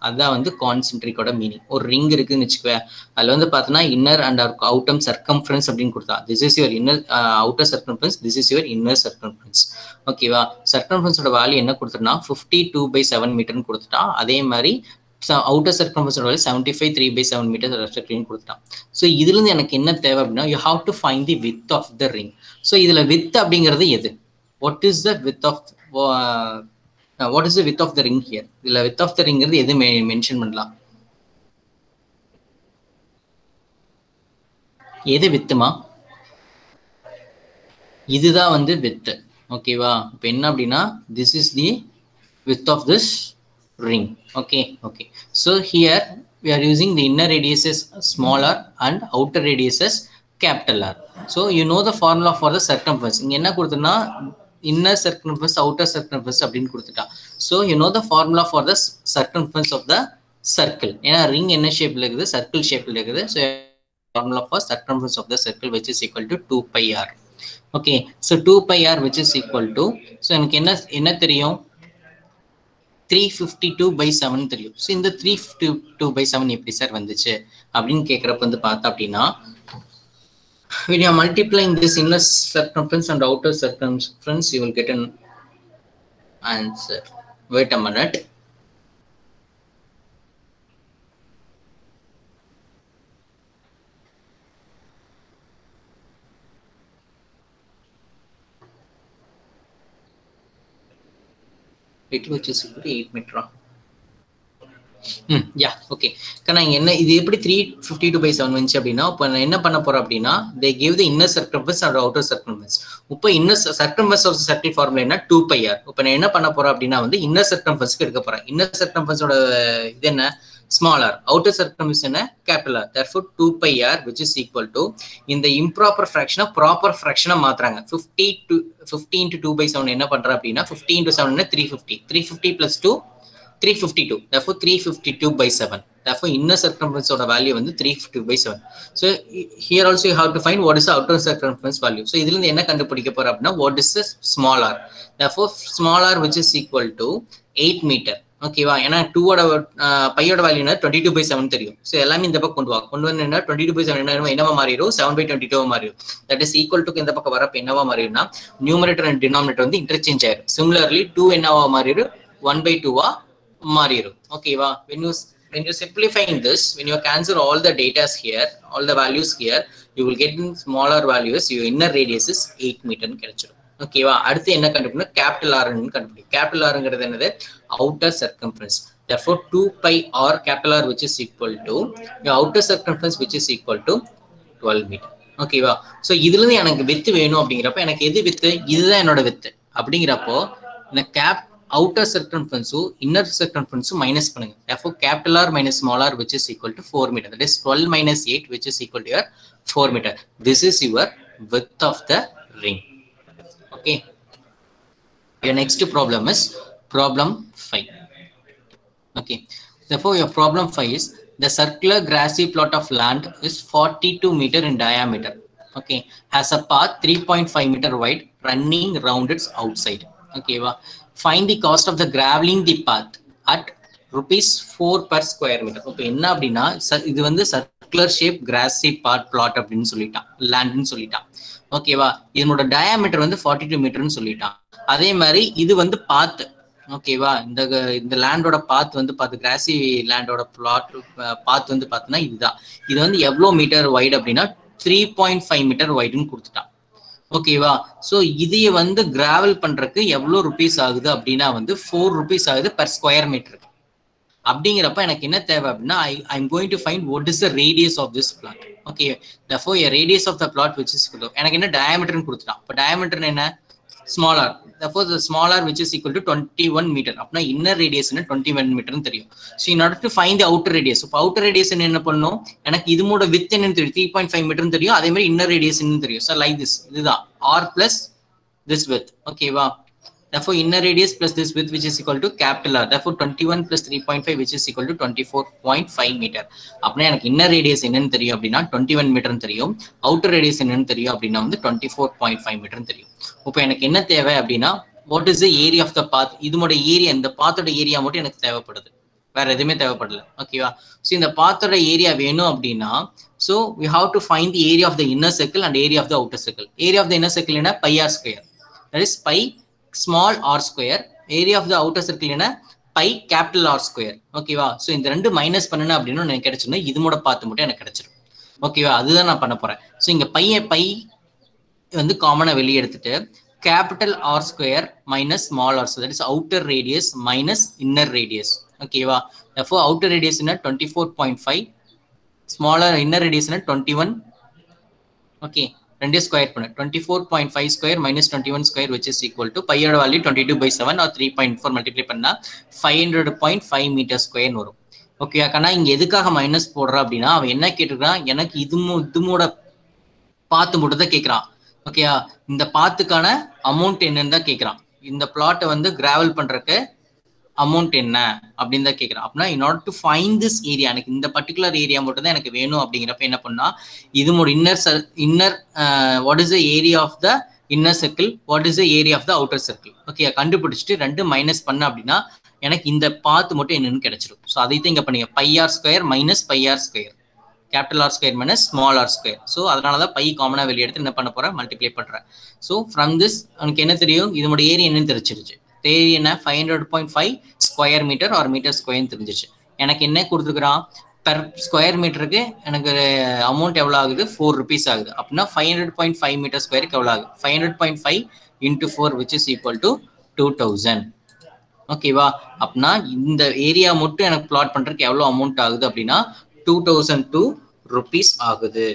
அதுதான் வந்து கான்சென்ட்ரிக்கோட மீனிங் ஒரு ரிங் இருக்குன்னு வச்சுக்குவேன் அதுல வந்து பார்த்தோன்னா இன்னர் அண்ட் அவுட்டம் சர்க்கம்ஃபரன்ஸ் அப்படின்னு கொடுத்தா this is your inner outer circumference this is your inner circumference ஓகேவா சர்க்கம்ஃபரன்ஸோட வேல்யூ என்ன கொடுத்துருனா ஃபிஃப்டி டூ பை செவன் மீட்டர்னு கொடுத்துட்டான் அதே மாதிரி அவுட்டர் சர்க்கம்ஃபரன்ஸோட value seventy five three by seven metre ரெஸ்பெக்டிவ்னு கொடுத்துட்டான் ஸோ இதுலேருந்து எனக்கு என்ன தேவை அப்படின்னா you have to find the width of the ring so இதில் வித் அப்படிங்கிறது எது what is the width of what is the width of the ring here இதில் வித் ஆஃப் த ரிங்கிறது எது மென்ஷன் பண்ணலாம் எது வித்துமா இதுதான் வந்து வித்து ஓகேவா இப்போ என்ன அப்படின்னா this is the width of this ring okay okay so here we are using the inner radius is smaller and outer radius is capital R so you know the formula for the circumference இங்க என்ன கொடுத்தனா inner circumference outer circumference அப்படின்னு கொடுத்துட்டா so you know the formula for the circumference of the circle ஏன்னா ring என்ன ஷேப்ல இருக்குது circle ஷேப்ல இருக்குது so formula for circumference of the circle which is equal to 2 pi r okay so 2 pi r which is equal to so எனக்கு என்ன என்ன தெரியும் three fifty two by seven தெரியும் ஸோ இந்த three fifty two by seven எப்படி sir வந்துச்சு அப்படின்னு கேட்குறப்ப வந்து பார்த்தா அப்படின்னா when you are multiplying this inner circumference and outer circumference you will get an answer wait a minute it which is equal to 8 meter ம் yeah okay நான் இங்க என்ன இது எப்படி three fifty two by seven வந்துச்சு அப்படின்னா இப்போ நான் என்ன பண்ண போறேன் அப்படின்னா they give the inner circumference and outer circumference இப்போ inner circumference of circle formula என்ன டூ பை ஆர் இப்போ நான் என்ன பண்ண போறேன் அப்படின்னா வந்து இன்னர் சர்க்கம்ஃபரன்ஸ்க்கு எடுக்க போறேன் இன்னர் சர்க்கம்ஃபரன்ஸோட இது என்ன smaller outer circumference என்ன capital R therefore 2 pi r which is equal to இந்த improper fraction proper fraction மாத்துறாங்க 50 to 50 into 2 by 7 என்ன பண்ற அப்படின்னா 50 into 7 என்ன 350 350 plus 2 352 therefore 352 by 7 therefore inner circumference ஓட value வந்து 352 by 7 so here also you have to find what is the outer circumference value so இதுல இருந்து என்ன கண்டுபிடிக்க போற அப்படின்னா what is the small r therefore small r which is equal to 8 meter ஓகேவா ஏன்னா டூவோட பையோட வேல்யூ என்ன டுவெண்ட்டி டூ பை செவன் தெரியும் ஸோ எல்லாமே இந்த பக்கம் கொண்டு வா கொண்டு வந்து என்ன டுவெண்ட்டி டூ பை செவன் என்ன என்னவா மாறிடும் செவன் பை டுவெண்ட்டி டூ மாறிடும் தட் இஸ் ஈக்குவல் டு இந்த பக்கம் வரப்ப என்னவா மாறிடும்னா நியூமரேட்டர் அண்ட் டினாமினேட்டர் வந்து இன்டர்சேஞ்ச் ஆயிரும் சிமிலர்லி டூ என்னவா மாறிடும் ஒன் பை டூவா மாறிடும் ஓகேவா when you when you simplifying this when you cancel all the datas here all the values here you will get in smaller values your inner radius is 8 meter கிடைச்சிடும் ஓகேவா அடுத்து என்ன கண்டுபிடிக்கணும் கேபிட்டல் ஆர்னு கண்டுபிடி capital ஆர்ங்கிறது என்னது outer circumference therefore 2 pi r capital R which is equal to your outer circumference which is equal to 12 meter ஓகேவா so இதுல இருந்து எனக்கு வித்து வேணும் அப்படிங்கிறப்ப எனக்கு எது வித்து இதுதான் என்னோட வித்து அப்படிங்கிறப்போ இந்த கேப் அவுட்டர் சர்க்கம்ஃபரன்ஸும் இன்னர் சர்க்கம்ஃபரன்ஸும் மைனஸ் பண்ணுங்க therefore capital R minus small r which is equal to 4 meter that is 12 minus 8 which is equal to your 4 meter this is your width of the ring okay your next problem is problem 5 okay therefore your problem 5 is the circular grassy plot of land is 42 meter in diameter okay has a path 3.5 meter wide running around its outside okay well, find the cost of the graveling the path at rupees 4 per square meter இப்போ என்ன அப்படின்னா இது வந்து circular shape grassy part plot அப்படின்னு சொல்லிட்டான் லேண்ட்னு சொல்லிட்டான் ஓகேவா இதனோட டயாமீட்டர் வந்து ஃபார்ட்டி டூ மீட்டர்னு சொல்லிட்டான் அதே மாதிரி இது வந்து பாத்து ஓகேவா இந்த இந்த லேண்டோட பாத் வந்து பார்த்து கிராசி லேண்டோட பிளாட் பாத் வந்து பார்த்தோன்னா இதுதான் இது வந்து எவ்வளோ மீட்டர் வைடு அப்படின்னா த்ரீ பாயிண்ட் ஃபைவ் மீட்டர் வைடுன்னு கொடுத்துட்டான் ஓகேவா ஸோ இதைய வந்து கிராவல் பண்றதுக்கு எவ்வளோ ருபீஸ் ஆகுது அப்படின்னா வந்து ஃபோர் ருபீஸ் ஆகுது பர் ஸ்கொயர் மீட்டருக்கு அப்படிங்கிறப்ப எனக்கு என்ன தேவை அப்படின்னா I I'm going to find what is the radius of this plot okay therefore a radius of the plot which is எனக்கு என்ன டயமீட்டர்னு கொடுத்துட்டான் இப்போ டயமீட்டர் என்ன smaller therefore the smaller which is equal to 21 meter அப்படின்னா inner radius twenty one மீட்டர்னு தெரியும் so in order to find the outer radius இப்போ அவுட்டர் ரேடியஸ் என்ன பண்ணும் எனக்கு இதுமோட வித் என்னன்னு தெரியும் த்ரீ பாயிண்ட் ஃபைவ் மீட்டர்னு தெரியும் அதே மாதிரி இன்னர் ரேடியஸ் தெரியும் ஸோ லைக் திஸ் இதுதான் ஆர் பிளஸ் திஸ் வித் ஓகேவா therefore inner radius plus this width which is equal to capital R therefore 21 plus 3.5 which is equal to 24.5 meter அப்படின்னா எனக்கு inner radius என்னன்னு தெரியும் அப்படின்னா 21 மீட்டர்னு தெரியும் அவுட்டர் ரேடியஸ் என்னன்னு தெரியும் அப்படின்னா வந்து 24.5 மீட்டர்னு தெரியும் இப்போ எனக்கு என்ன தேவை அப்படின்னா what is the area of the path இதோட ஏரியா இந்த பாத்தோட ஏரியா மட்டும் எனக்கு தேவைப்படுது வேற எதுவுமே தேவைப்படல ஓகேவா ஸோ இந்த பாத்தோட ஏரியா வேணும் அப்படின்னா so we have to find the area of the inner circle and area of the outer circle area of the inner circle என்ன pi R square that is pi small r square area of the outer circle என்ன pi capital R square ஓகேவா so இந்த ரெண்டு minus பண்ணணும் அப்படின்னு எனக்கு கிடைச்சிருந்தா இது மூட பார்த்து மட்டும் எனக்கு கிடைச்சிரும் ஓகேவா அதுதான் நான் பண்ண போறேன் ஸோ இங்க பைய பை வந்து காமனாக வெளியே எடுத்துட்டு capital R square minus small r that is outer radius minus inner radius ஓகேவா தஃபோ அவுட்டர் ரேடியஸ் என்ன twenty four point five smaller inner radius என்ன டுவெண்ட்டி ஒன் ஓகே ரெண்டே ஸ்கொயர் பண்ணு twenty four point five square minus twenty one square which is equal to பையோட value twenty two by seven or three point four multiply பண்ணா five hundred point five metre ஸ்கொயர்னு வரும் okay அக்கா இங்க எதுக்காக minus போடுறா அப்படின்னா அவன் என்ன கேட்டிருக்கான் எனக்கு இது இதுமோட பார்த்து மட்டும் தான் கேட்குறான் ஓகேயா இந்த பாத்துக்கான அமௌண்ட் என்னன்னு தான் கேட்குறான் இந்த பிளாட்டை வந்து கிராவல் பண்றதுக்கு அமௌண்ட் என்ன அப்படின்னு தான் கேட்குறான் அப்படின்னா in order to find this area எனக்கு இந்த பர்டிகுலர் ஏரியா மட்டும் தான் எனக்கு வேணும் அப்படிங்கிறப்ப என்ன பண்ணா இது ஒரு இன்னர் சர் inner what is the area of the inner circle what is the area of the outer circle okay கண்டுபிடிச்சிட்டு ரெண்டு மைனஸ் பண்ண அப்படின்னா எனக்கு இந்த பாத்து மட்டும் என்னன்னு கிடைச்சிடும் ஸோ அதை தான் இங்கே பண்ணீங்க pi R square minus pi R square capital R square minus small r square so அதனால தான் பை காமனாக வெளியே எடுத்து என்ன பண்ண போகிறேன் மல்டிப்ளை பண்ணுறேன் ஸோ ஃப்ரம் திஸ் எனக்கு என்ன தெரியும் இதனோட ஏரியா என்னன்னு தெரிஞ்சிருச்சு தேரி என்ன five hundred point five square metre or metre ஸ்கொயர்னு தெரிஞ்சிச்சு எனக்கு என்ன கொடுத்துருக்குறான் பெர் ஸ்கொயர் மீட்டருக்கு எனக்கு அமௌண்ட் எவ்வளோ ஆகுது ஃபோர் ருபீஸ் ஆகுது அப்படின்னா five hundred point five metre ஸ்கொயருக்கு எவ்வளோ ஆகுது five hundred point five into four which is equal to two thousand ஓகேவா அப்படின்னா இந்த ஏரியா மட்டும் எனக்கு பிளாட் பண்றதுக்கு எவ்வளவு அமௌண்ட் ஆகுது அப்படின்னா டூ தௌசண்ட் டூ ருபீஸ் ஆகுது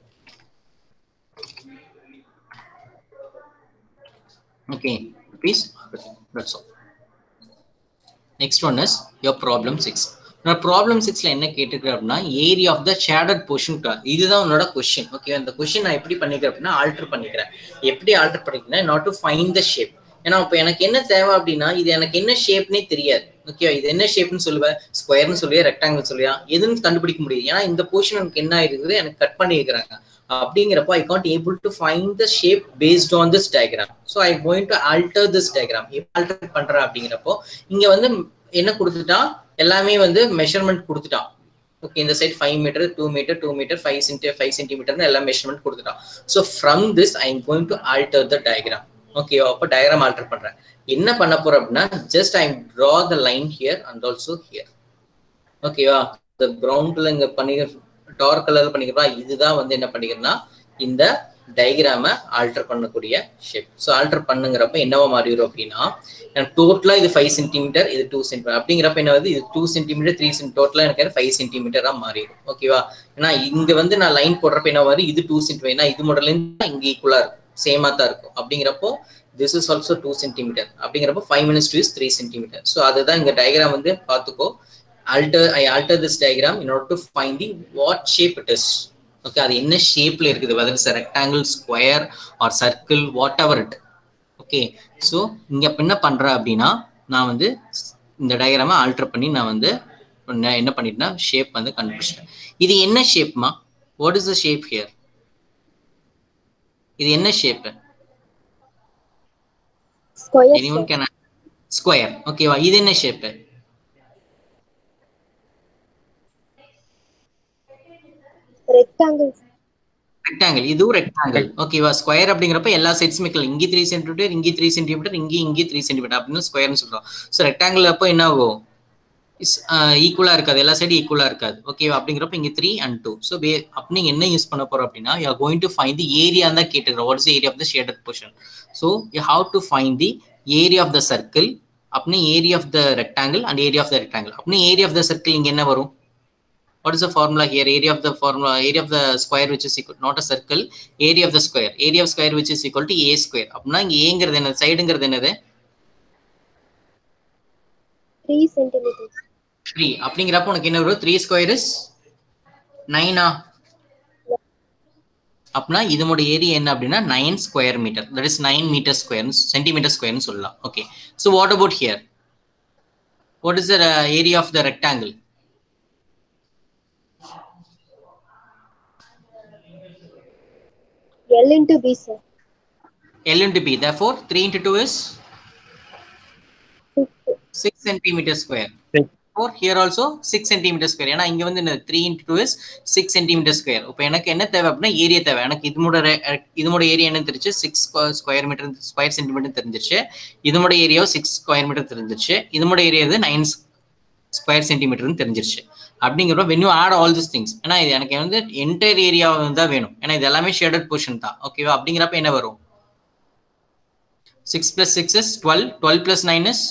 okay rupees that's all next one is your problem six நான் ப்ராப்ளம் சிக்ஸ்ல என்ன கேட்டுக்கிறேன் அப்படின்னா area of the shaded portion இதுதான் உன்னோட கொஸ்டின் ஓகே அந்த கொஸ்டின் நான் எப்படி பண்ணிக்கிறேன் அப்படின்னா ஆல்டர் பண்ணிக்கிறேன் எப்படி ஆல்டர் பண்ணிக்கிறேன் not to find the shape ஏன்னா இப்போ எனக்கு என்ன தேவை அப்படின்னா இது எனக்கு என்ன ஷேப்னே தெரியாது ஓகே இது என்ன ஷேப்னு சொல்லுவேன் ஸ்கொயர்னு சொல்லியா ரெக்டாங்கிள் சொல்லியா எதுன்னு கண்டுபிடிக்க முடியுது ஏன்னா இந்த போர்ஷன் எனக்கு என்ன இருக்குது எனக்கு கட் பண்ணியிருக்கிறாங்க அப்படிங்கிறப்போ I can't able to find the shape based on this diagram so I going to alter this diagram alter பண்றேன் அப்படிங்கிறப்போ இங்க வந்து என்ன கொடுத்துட்டான் எல்லாமே வந்து மெஷர்மெண்ட் கொடுத்துட்டான் ஓகே இந்த side five metre two metre two metre five centi five சென்டிமீட்டர்னு எல்லாம் மெஷர்மெண்ட் கொடுத்துட்டான் so from this I am going to alter the diagram ஓகேவா அப்போ டயக்ராம் ஆல்டர் பண்றேன் என்ன பண்ண போறேன் அப்படின்னா just I draw the line here and also here ஓகேவா இந்த ப்ரௌன் கலர் இங்க பண்ணிக்க டார்க் கலர்ல பண்ணிக்கிறோம் இதுதான் வந்து என்ன பண்ணிக்கிறேன்னா இந்த டயக்ராம ஆல்டர் பண்ணக்கூடிய ஷேப் ஸோ ஆல்டர் பண்ணுங்கிறப்ப என்னவா மாறிடும் அப்படின்னா டோட்டலா இது ஃபைவ் சென்டிமீட்டர் இது டூ சென்டிமீட்டர் அப்படிங்கிறப்ப என்ன வந்து இது டூ சென்டிமீட்டர் த்ரீ சென்ட் டோட்டலா எனக்கு ஃபைவ் சென்டிமீட்டரா மாறிடும் ஓகேவா ஏன்னா இங்க வந்து நான் லைன் போடுறப்ப என்ன வருது இது டூ சென்டிமீட்டர் ஏன்னா இது மாடல் இங்க ஈக்குவலா இருக்கும் சேமா தான் இருக்கும் அப்படிங்கிறப்போ this is also two centimetre அப்படிங்கிறப்போ five minus two is three centimetre so அதுதான் இங்க டயக்ராம் வந்து பார்த்துக்கோ alter I alter this diagram in order to find the what shape it is okay அது என்ன ஷேப்ல இருக்குது whether it's rectangle square or circle whatever it okay so இங்க என்ன பண்றேன் அப்படின்னா நான் வந்து இந்த டயக்ராமை ஆல்டர் பண்ணி நான் வந்து என்ன பண்ணிட்டேன்னா ஷேப் வந்து கண்டுபிடிச்சிட்டேன் இது என்ன ஷேப்மா what is the shape here இது என்ன ஷேப் ஸ்கொயர் கேன் ஸ்கொயர் ஓகேவா இது என்ன ஷேப் ரெக்டாங்கிள் ரெக்டாங்கிள் இதுவும் ரெக்டாங்கிள் ஓகேவா ஸ்கொயர் அப்படிங்கிறப்ப எல்லா சைட்ஸுமே இருக்கலாம் இங்கே த்ரீ சென்டிமீட்டர் இங்கே த்ரீ சென்டிமீட்டர் இங்கே இங்கே த்ரீ சென்டிமீட்டர் அப்படின்னு ஸ்கொயர்னு சொல்றோம் ஸோ ரெக்டாங்கிள் அப்போ என்ன ஆகும் ஈக்குவலா இருக்காது எல்லா சைடும் ஈக்குவலா இருக்காது ஓகேவா அப்படிங்கிறப்ப இங்க த்ரீ அண்ட் டூ ஸோ அப்படி நீங்க என்ன யூஸ் பண்ண போறோம் அப்படின்னா you going to find the area தான் கேட்டுக்கிறோம் what is area of the shaded portion so you have to find the area of the circle அப்படின்னு area of the rectangle and area of the rectangle அப்படின்னு area of the circle இங்க என்ன வரும் what is the formula here area of the formula area of the square which is equal not a circle area of the square area of square which is equal to a square அப்படின்னா இங்க ஏங்கிறது என்னது சைடுங்கிறது என்னது three centimetre three அப்படிங்கிறப்ப உனக்கு என்ன வரும் three square is நைனா அப்படின்னா இதனோட ஏரியா என்ன அப்படின்னா nine square metre that is nine metre square centimetre ஸ்கொயர்னு சொல்லலாம் okay so what about here what is the area of the rectangle L into B sir L into B. Therefore, 3 into 2 is 6 centimeter square. For here also six centimetre square ஏன்னா இங்க வந்து three into two is six centimetre square இப்போ எனக்கு என்ன தேவை அப்படின்னா area தேவை எனக்கு இதனோட இதனோட ஏரியா என்ன தெரிஞ்சு six square metre square centimetre தெரிஞ்சிருச்சு இதனோட ஏரியாவும் சிக்ஸ் ஸ்கொயர் மீட்டர் தெரிஞ்சிருச்சு இதனோட ஏரியா வந்து நைன் ஸ்கொயர் சென்டிமீட்டர்னு தெரிஞ்சிருச்சு அப்படிங்கிறப்ப when you add all this things ஏன்னா இது எனக்கு வந்து என்டையர் ஏரியா தான் வேணும் ஏன்னா இது எல்லாமே ஷேடட் போர்ஷன் தான் ஓகேவா அப்படிங்கிறப்ப என்ன வரும் six plus six is twelve twelve plus nine is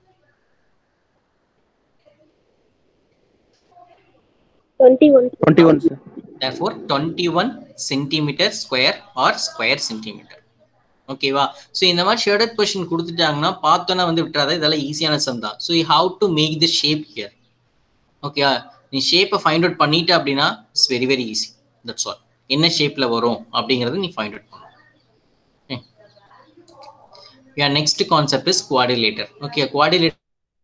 twenty one twenty one sir therefore 21 centimeter square or square centimeter ஓகேவா ஸோ இந்த மாதிரி ஷேடட் கொஷின் கொடுத்துட்டாங்கன்னா பார்த்தோன்னா வந்து விட்டுறாத இதெல்லாம் ஈஸியான சம் தான் so you have to make the shape here ஓகேவா நீ ஷேப்பை ஃபைண்ட் அவுட் பண்ணிட்ட அப்படின்னா it's very very easy that's all என்ன ஷேப்ல வரும் அப்படிங்கறது நீ ஃபைண்ட் அவுட் பண்ணணும் yeah next concept is quadrilateral okay quadrilateral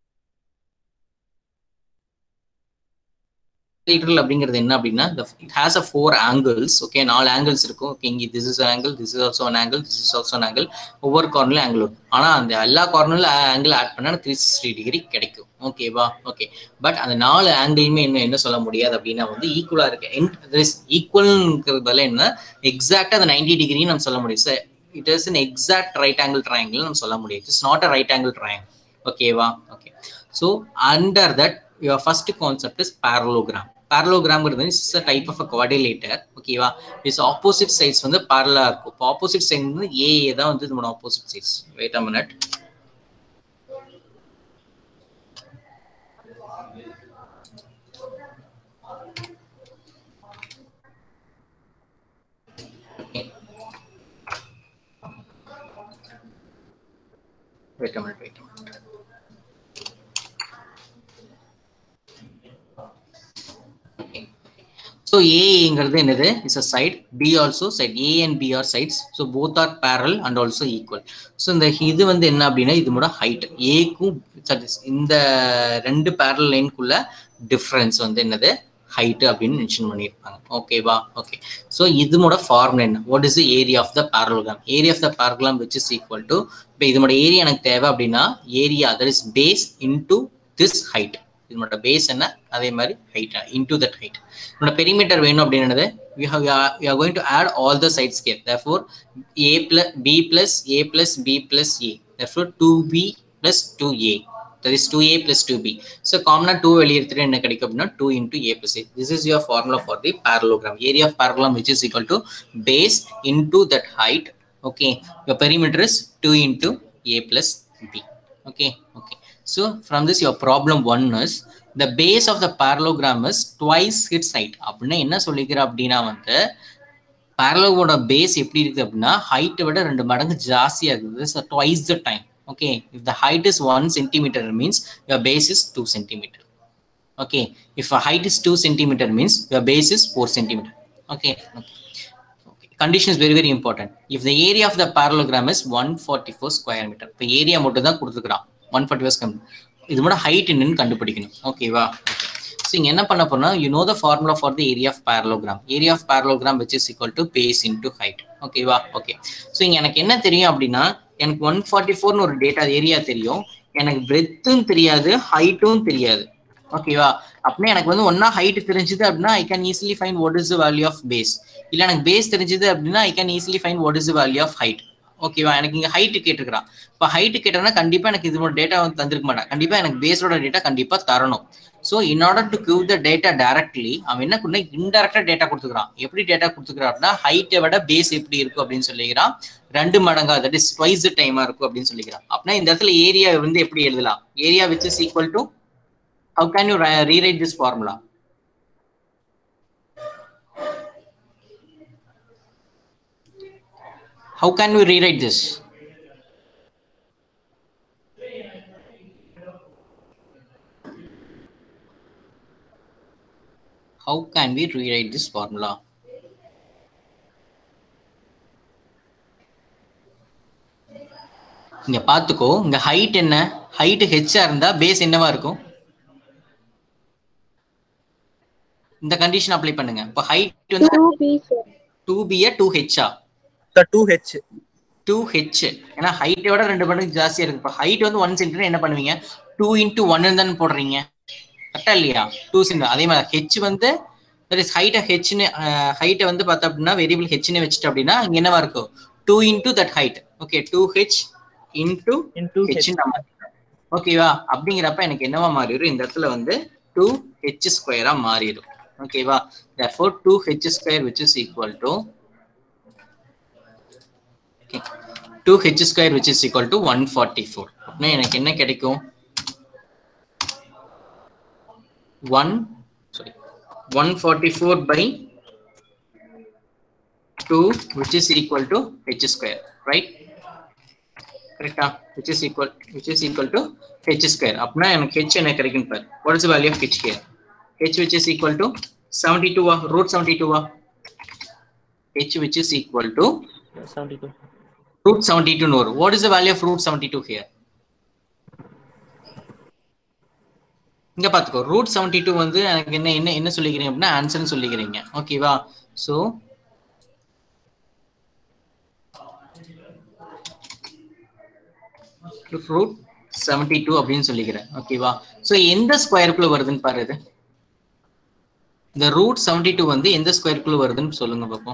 quadrilateral அப்படிங்கிறது என்ன அப்படின்னா it has a four angles okay நாலு ஆங்கிள்ஸ் இருக்கும் ஓகே இங்கே this is angle this is also an angle this is also an angle ஒவ்வொரு கார்னர்லையும் angle இருக்கும் ஆனால் அந்த எல்லா கார்னர்ல ஆங்கிள் ஆட் பண்ணா த்ரீ சிக்ஸ்டி டிகிரி கிடைக்கும் ஓகேவா ஓகே பட் அந்த நாலு ஆங்கிளுமே என்ன என்ன சொல்ல முடியாது அப்படின்னா வந்து ஈக்குவலா இருக்கு ஈக்குவல்ங்கிறது பதில் என்ன எக்ஸாக்டா அந்த நைன்டி டிகிரி நம்ம சொல்ல முடியும் sir it is an exact right angle triangle நம்ம சொல்ல முடியும் it's not a right angle triangle ஓகேவா okay so under that your first concept is parallelogram parallelogram is a type of a quadrilateral ஓகேவா it's opposite sides வந்து parallel இருக்கும் இப்போ opposite side வந்து ஏ தான் வந்து நம்மளோட opposite sides wait a minute wait a minute wait a minute so ஏங்கிறது என்னது is a side B also side A and B are sides so both are parallel and also equal so இந்த இது வந்து என்ன அப்படின்னா இதோட height ஏக்கும் இந்த ரெண்டு பேரல் லைனுக்குள்ள டிஃப்ரென்ஸ் வந்து என்னது ஹைட் அப்படின்னு மென்ஷன் பண்ணியிருப்பாங்க ஓகேவா ஓகே ஸோ இதனோட ஃபார்முலா என்ன what is area of the parallelogram area of the parallelogram which is equal to இப்போ இதனோட ஏரியா எனக்கு தேவை அப்படின்னா area that is base into this height இதனோட பேஸ் என்ன அதே மாதிரி ஹைட் இன்டு தட் ஹைட் என்னோட பெரிமீட்டர் வேணும் அப்படின்னது we have we are, we are going to add all the sides here therefore a plus b plus a plus b plus a therefore 2b plus 2a that is 2a plus 2b so common 2 வெளிய எடுத்துட்டு என்ன கிடைக்கும் அப்படின்னா 2 into a plus a this is your formula for the parallelogram area of parallelogram which is equal to base into that height okay your perimeter is 2 into a plus b okay okay so from this your problem one is the base of the parallelogram is twice its height அப்படின்னா என்ன சொல்லிக்கிற அப்படின்னா வந்து parallelogram base எப்படி இருக்குது அப்படின்னா ஹைட்டை விட ரெண்டு மடங்கு ஜாஸ்தியா இருக்குது twice the time okay if the height is 1 centimeter means your base is 2 centimeter okay if a height is 2 centimeter means your base is 4 centimeter okay okay okay condition is very very important if the area of the parallelogram is 144 square meter இப்போ area மட்டும் தான் கொடுத்துக்கிறான் 144 square meter இது மட்டும் height என்னன்னு கண்டுபிடிக்கணும் ஓகேவா so இங்க என்ன பண்ண போறோம்னா you know the formula for the area of parallelogram area of parallelogram which is equal to base into height ஓகேவா ஓகே ஸோ இங்க எனக்கு என்ன தெரியும் அப்படின்னா எனக்கு ஒன் ஃபார்ட்டி ஃபோர்னு ஒரு டேட்டா ஏரியா தெரியும் எனக்கு பிரெத்தும் தெரியாது ஹைட்டும் தெரியாது ஓகேவா அப்படின்னா எனக்கு வந்து ஒன்னா ஹைட் தெரிஞ்சது அப்படின்னா I can easily find what is value of base இல்ல எனக்கு பேஸ் தெரிஞ்சது அப்படின்னா I can easily find what is value of height ஓகேவா எனக்கு இங்க ஹைட் கேட்டிருக்கான் இப்போ ஹைட் கேட்டனா கண்டிப்பா எனக்கு இதோட டேட்டா வந்து தந்திருக்க மாட்டான் கண்டிப்பா எனக்கு பேஸோட டேட்டா கண்டிப்பா தரணும் so in order to give the data directly அவன் என்ன பண்ண இன்டெரக்டா டேட்டா கொடுத்துக்கிறான் எப்படி டேட்டா கொடுத்துக்கிறான் அப்படின்னா ஹைட்டை விட பேஸ் எப்படி இருக்கும் அப்படின்னு சொல்லிக்கிறான் ரெண்டு மடங்கா தட் இஸ் ட்வைஸ் டைமா இருக்கும் அப்படின்னு சொல்லிக்கிறான் அப்படின்னா இந்த இடத்துல ஏரியா வந்து எப்படி எழுதலாம் area which is equal to how can you rewrite this formula how can we rewrite this how can we rewrite this formula இங்க பாத்துக்கோ இங்க ஹைட் என்ன ஹைட் ஹெச்சா இருந்தா பேஸ் என்னவா இருக்கும் இந்த கண்டிஷன் அப்ளை பண்ணுங்க இப்போ ஹைட் வந்து டூ பி சார் டூ பியா டூ ஹெச்சா The 2H. டூ ஹெச் ஏன்னா ஹைட்டை விட ரெண்டு மடங்கு ஜாஸ்தியா இருக்கு இப்போ ஹைட் வந்து ஒன் சென்டிமீட்டர் என்ன பண்ணுவீங்க டூ இன்டூ ஒன்னு தானே போடுறீங்க கரெக்டா இல்லையா டூ சின் அதே மாதிரி ஹெச் வந்து தட் இஸ் ஹைட்டை ஹெச்னு ஹைட்டை வந்து பார்த்தா அப்படின்னா வேரியபிள் ஹெச்னு வச்சுட்டு அப்படின்னா இங்க என்னவா இருக்கும் two into that height okay two h into into h h ஓகேவா அப்படிங்கிறப்ப எனக்கு என்னவா மாறிடும் இந்த இடத்துல வந்து டூ ஹெச் ஸ்கொயரா மாறிடும் ஓகேவா therefore two h square which is equal to two h square which is equal to one forty four அப்படின்னா எனக்கு என்ன கிடைக்கும் one sorry one forty four by two which is equal to h square right கரெக்டா which is equal which is equal to h square அப்படின்னா எனக்கு h என்ன கிடைக்கும் பாரு what is the value of h here h which is equal to 72 வா root 72 வா h which is equal to 72 root 72 னு வரும் what is the value of root 72 here இங்க பாத்துக்கோ root 72 வந்து எனக்கு என்ன என்ன என்ன சொல்லிக்கிறீங்க அப்படின்னா ஆன்சர்னு சொல்லிக்கிறீங்க ஓகேவா சோ ரூட் செவன்டி டூ அப்படின்னு சொல்லிக்கிறேன் ஓகேவா ஸோ எந்த ஸ்கொயருக்குள்ள வருதுன்னு பாரு இது இந்த ரூட் செவன்டி டூ வந்து எந்த ஸ்கொயருக்குள்ள வருதுன்னு சொல்லுங்க பார்ப்போம்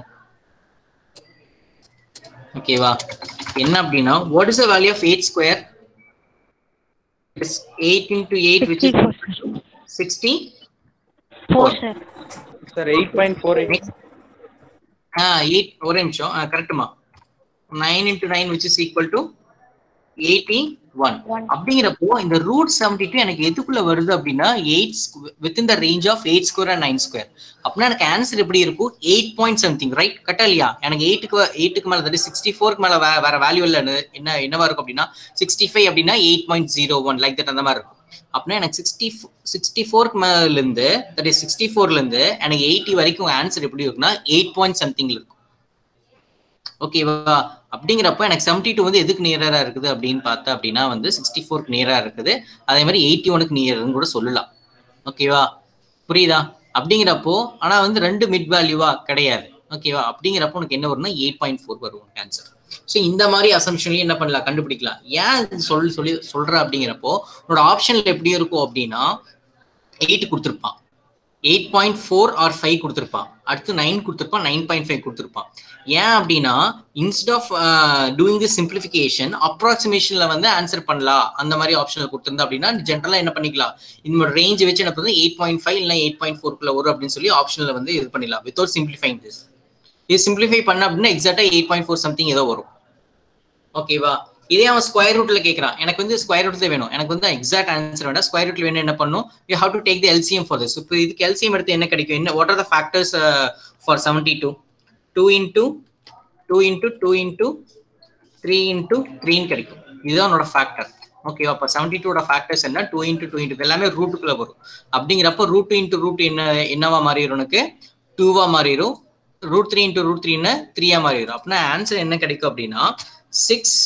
ஓகேவா என்ன அப்படின்னா what is the value of eight square eight into eight which is sixty Four, sir. sir 8.48 ஆ எயிட் ஒரே நிமிஷம் கரெக்டுமா nine into nine which is equal to eighty one One. அப்படிங்கிறப்போ இந்த ரூட் செவன்டி டூ எனக்கு எதுக்குள்ள வருது அப்படின்னா eight within the range of eight square and nine square அப்படின்னா எனக்கு ஆன்சர் எப்படி இருக்கும் எயிட் பாயிண்ட் சம்திங் ரைட் கரெக்டா இல்லையா எனக்கு எயிட்டுக்கு எயிட்டுக்கு மேல தட்டி சிக்ஸ்டி ஃபோருக்கு மேல வே- வேற வேல்யூ இல்ல என்ன என்னவா இருக்கும் அப்படின்னா சிக்ஸ்டி ஃபைவ் அப்படின்னா eight point zero one like that அந்த மாதிரி இருக்கும் அப்படின்னா எனக்கு சிக்ஸ்டி சிக்ஸ்டி ஃபோருக்கு மேல இருந்து தட் இஸ் சிக்ஸ்டி ஃபோர்ல இருந்து எனக்கு எயிட்டி வரைக்கும் ஆன்சர் எப்படி இருக்குன்னா எயிட் பாயிண்ட் சம்திங்ல இருக்கும் ஓகேவா அப்படிங்கிறப்ப எனக்கு செவன்டி டூ வந்து எதுக்கு நியரா இருக்குது அப்படின்னு பார்த்தா அப்படின்னா வந்து சிக்ஸ்டி ஃபோருக்கு நியரா இருக்குது அதே மாதிரி எயிட்டி ஒனுக்கு நியர்னு கூட சொல்லலாம் ஓகேவா புரியுதா அப்படிங்கிறப்போ ஆனா வந்து ரெண்டு மிட் வேல்யூவா கிடையாது ஓகேவா அப்படிங்கிறப்போ உனக்கு என்ன வரும்னா எயிட் பாயிண்ட் ஃபோர் வரும் ஆன்சர் ஸோ இந்த மாதிரி அசம்ஷன்லயும் என்ன பண்ணலாம் கண்டுபிடிக்கலாம் ஏன் இது சொல் சொல்லி சொல்ற அப்படிங்கிறப்போ உன்னோட ஆப்ஷன்ல எப்படி இருக்கும் அப்படின்னா எயிட் கொடுத்துருப்பான் eight point four or five கொடுத்துருப்பான் அடுத்து நைன் கொடுத்துருப்பான் நைன் பாயிண்ட் ஃபைவ் கொடுத்துருப்பான் ஏன் அப்படின்னா instead of doing the simplification அப்ராக்சிமேஷன்ல வந்து ஆன்சர் பண்ணலாம் அந்த மாதிரி ஆப்ஷன்ல கொடுத்துருந்தா அப்படின்னா ஜென்ரலா என்ன பண்ணிக்கலாம் இந்த ரேஞ்ச் வச்சு என்ன பண்ணுறது எயிட் பாயிண்ட் ஃபைவ் இல்லை எயிட் பாயிண்ட் ஃபோர்க்குள்ள வரும் அப்படின்னு சொல்லி ஆப்ஷன்ல வந்து இது பண்ணிடலாம் வித்தவுட் சிம்பிளிஃபைங் திஸ் இது சிம்பிளிஃபை பண்ண அப்படின்னா எக்ஸாக்டா எயிட் பாயிண்ட் ஃபோர் சம்திங் ஏதோ வரும் ஓகேவா இதே அவன் ஸ்கொயர் ரூட்ல கேட்கறான் எனக்கு வந்து ஸ்கொயர் ரூட் தான் வேணும் எனக்கு வந்து எக்ஸாக்ட் ஆன்சர் வேண்டாம் ஸ்கொயர் ரூட்ல வேணும் என்ன பண்ணும் you have to take the LCM for this இப்போ இதுக்கு எல்சிஎம் எடுத்து என்ன கிடைக்கும் என்ன what are the factors for seventy two two into two into two into three into த்ரீன்னு கிடைக்கும் இதுதான் உன்னோட ஃபேக்டர் ஓகேவா அப்போ செவன்டி டூட ஃபேக்டர்ஸ் என்ன டூ இன்டூ டூ இன்டூ எல்லாமே ரூட்டுக்குள்ள வரும் அப்படிங்கிறப்ப ரூட் இன்டூ ரூட் என்ன என்னவா மாறிடும் உனக்கு டூவா மாறிடும் ரூட் த்ரீ இன்டூ ரூட் த்ரீன்னு த்ரீயா மாறிடும் அப்படின்னா ஆன்சர் என்ன கிடைக்கும் அப்படின்னா six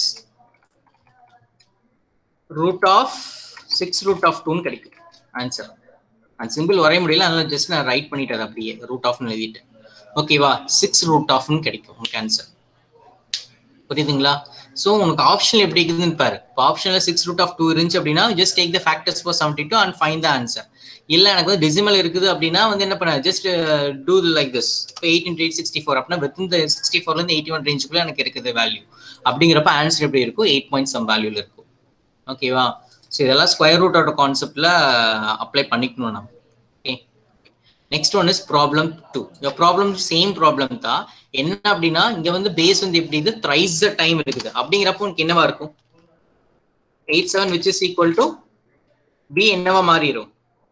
root of six root of டூன்னு கிடைக்கும் ஆன்சர் அந்த சிம்பிள் வரைய முடியல அதனால ஜஸ்ட் நான் ரைட் பண்ணிட்டேன் அப்படியே ரூட் ஆஃப்னு எழுதிட்டு ஓகேவா சிக்ஸ் ரூட் ஆஃப்னு கிடைக்கும் உங்களுக்கு ஆன்சர் புரியுதுங்களா ஸோ உனக்கு ஆப்ஷன் எப்படி இருக்குதுன்னு பாரு இப்போ ஆப்ஷனில் சிக்ஸ் ரூட் ஆஃப் டூ இருந்துச்சு அப்படின்னா just take the factors for seventy two and find the answer இல்லை எனக்கு வந்து டெசிமல் இருக்குது அப்படின்னா வந்து என்ன பண்ண ஜஸ்ட் டூ லைக் திஸ் இப்போ eight into eight sixty four அப்படின்னா வித் இந்த சிக்ஸ்டி ஃபோர்லேருந்து எயிட்டி ஒன் ரேஞ்சுக்குள்ள எனக்கு இருக்குது வேல்யூ அப்படிங்கிறப்ப ஆன்சர் எப்படி இருக்கும் எயிட் பாயிண்ட் சம் வேல்யூல இருக்கும் ஓகேவா ஸோ இதெல்லாம் ஸ்கொயர் ரூட்டோட கான்செப்ட்ல அப்ளை பண்ணிக்கணும் நம்ம okay next one is problem two இந்த ப்ராப்ளம் சேம் ப்ராப்ளம் தான் என்ன அப்படின்னா இங்க வந்து பேஸ் வந்து எப்படி இது த்ரைஸ் த டைம் இருக்குது அப்படிங்கிறப்போ உனக்கு என்னவா இருக்கும் eight seven which is equal to b என்னவா மாறிடும்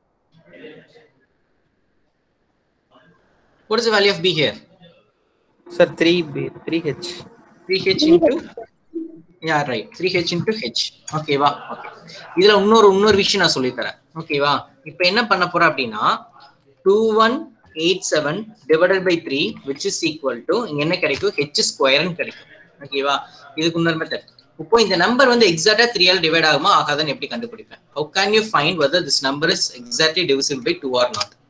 what is the value of b here sir 3b 3h 3h into yeah right 3h into h ஓகேவா ஓகே இதுல இன்னொரு இன்னொரு விஷயம் நான் சொல்லி தரேன் ஓகேவா இப்போ என்ன பண்ண போறேன் அப்படின்னா two one eight seven divided by three which is equal to இங்க என்ன கிடைக்கும் ஹெச் ஸ்கொயர்னு கிடைக்கும் ஓகேவா இதுக்கு இன்னொரு மெத்தட் இப்போ இந்த நம்பர் வந்து எக்ஸாக்டா த்ரீயால் டிவைட் ஆகுமா ஆகாதான்னு எப்படி கண்டுபிடிப்பேன் how can you find whether this number is exactly divisible by two or not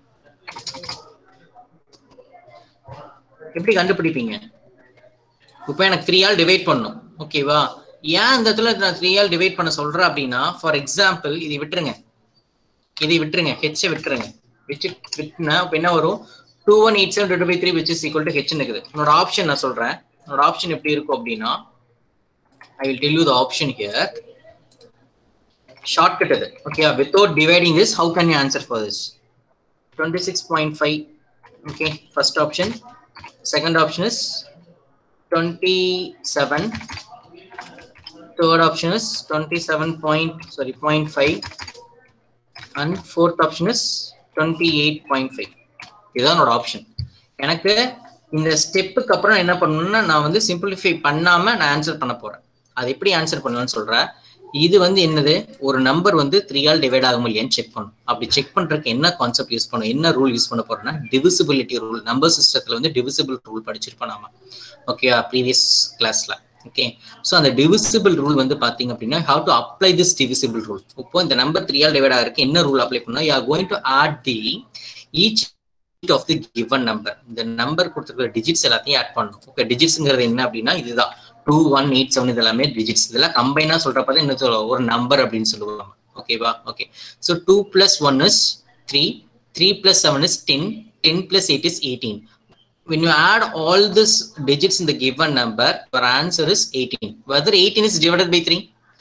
எப்படி கண்டுபிடிப்பீங்க இப்போ எனக்கு த்ரீ ஆல் டிவைட் பண்ணும் ஓகேவா ஏன் இந்த இடத்துல நான் த்ரீ ஆல் டிவைட் பண்ண சொல்றேன் அப்படின்னா ஃபார் எக்ஸாம்பிள் இதை விட்டுருங்க இதை விட்டுருங்க ஹெச்சை விட்டுருங்க வச்சு விட்டுனா இப்போ என்ன வரும் two one eight seven two by three which is equal to ஹெச்னு இருக்குது என்னோட ஆப்ஷன் நான் சொல்றேன் என்னோட ஆப்ஷன் எப்படி இருக்கும் அப்படின்னா I will tell you the option here shortcut இது okay without dividing this how can you answer for this twenty six point five okay first option second option is twenty seven third option is 27 point sorry 0.5 and fourth option is 28.5 இதுதான் என்னோட option எனக்கு இந்த ஸ்டெப்புக்கு அப்புறம் என்ன பண்ணணும்னா நான் வந்து சிம்பிளிஃபை பண்ணாம நான் ஆன்சர் பண்ண போறேன் அது எப்படி ஆன்சர் பண்ணுவேன்னு சொல்றேன் இது வந்து என்னது ஒரு நம்பர் வந்து த்ரீ ஆல் டிவைட் ஆகும் இல்லையான்னு செக் பண்ணும் அப்படி செக் பண்றதுக்கு என்ன கான்செப்ட் யூஸ் பண்ணும் என்ன ரூல் யூஸ் பண்ண போறோம்னா டிவிசிபிலிட்டி ரூல் நம்பர் சிஸ்டத்துல வந்து டிவிசிபிள் ரூல் படிச்சிருப்போம் நாம ஓகே ப்ரீவியஸ் கிளாஸ்ல ஓகே ஸோ அந்த டிவிசிபிள் ரூல் வந்து பாத்தீங்க அப்படின்னா how to apply this divisible rule இப்போ இந்த நம்பர் த்ரீ ஆல் டிவைட் ஆகிறதுக்கு என்ன ரூல் அப்ளை பண்ணா you are going to add the each of the given number இந்த நம்பர் கொடுத்துருக்கிற டிஜிட்ஸ் எல்லாத்தையும் ஆட் பண்ணணும் ஓகே டிஜிட்ஸ்ங்கிறது என்ன அப்படின்னா இதுதான் டூ ஒன் எயிட் செவன் இது எல்லாமே டிஜிட்ஸ் இதெல்லாம் கம்பைனா சொல்றப்ப தான் என்ன சொல்லுவோம் ஒரு நம்பர் அப்படின்னு சொல்லுவாங்க ஓகேவா okay so two plus one is three three plus seven is ten ten plus eight is eighteen when you add all these digits in the given number, your answer is 18. Whether 18 is divided by 3?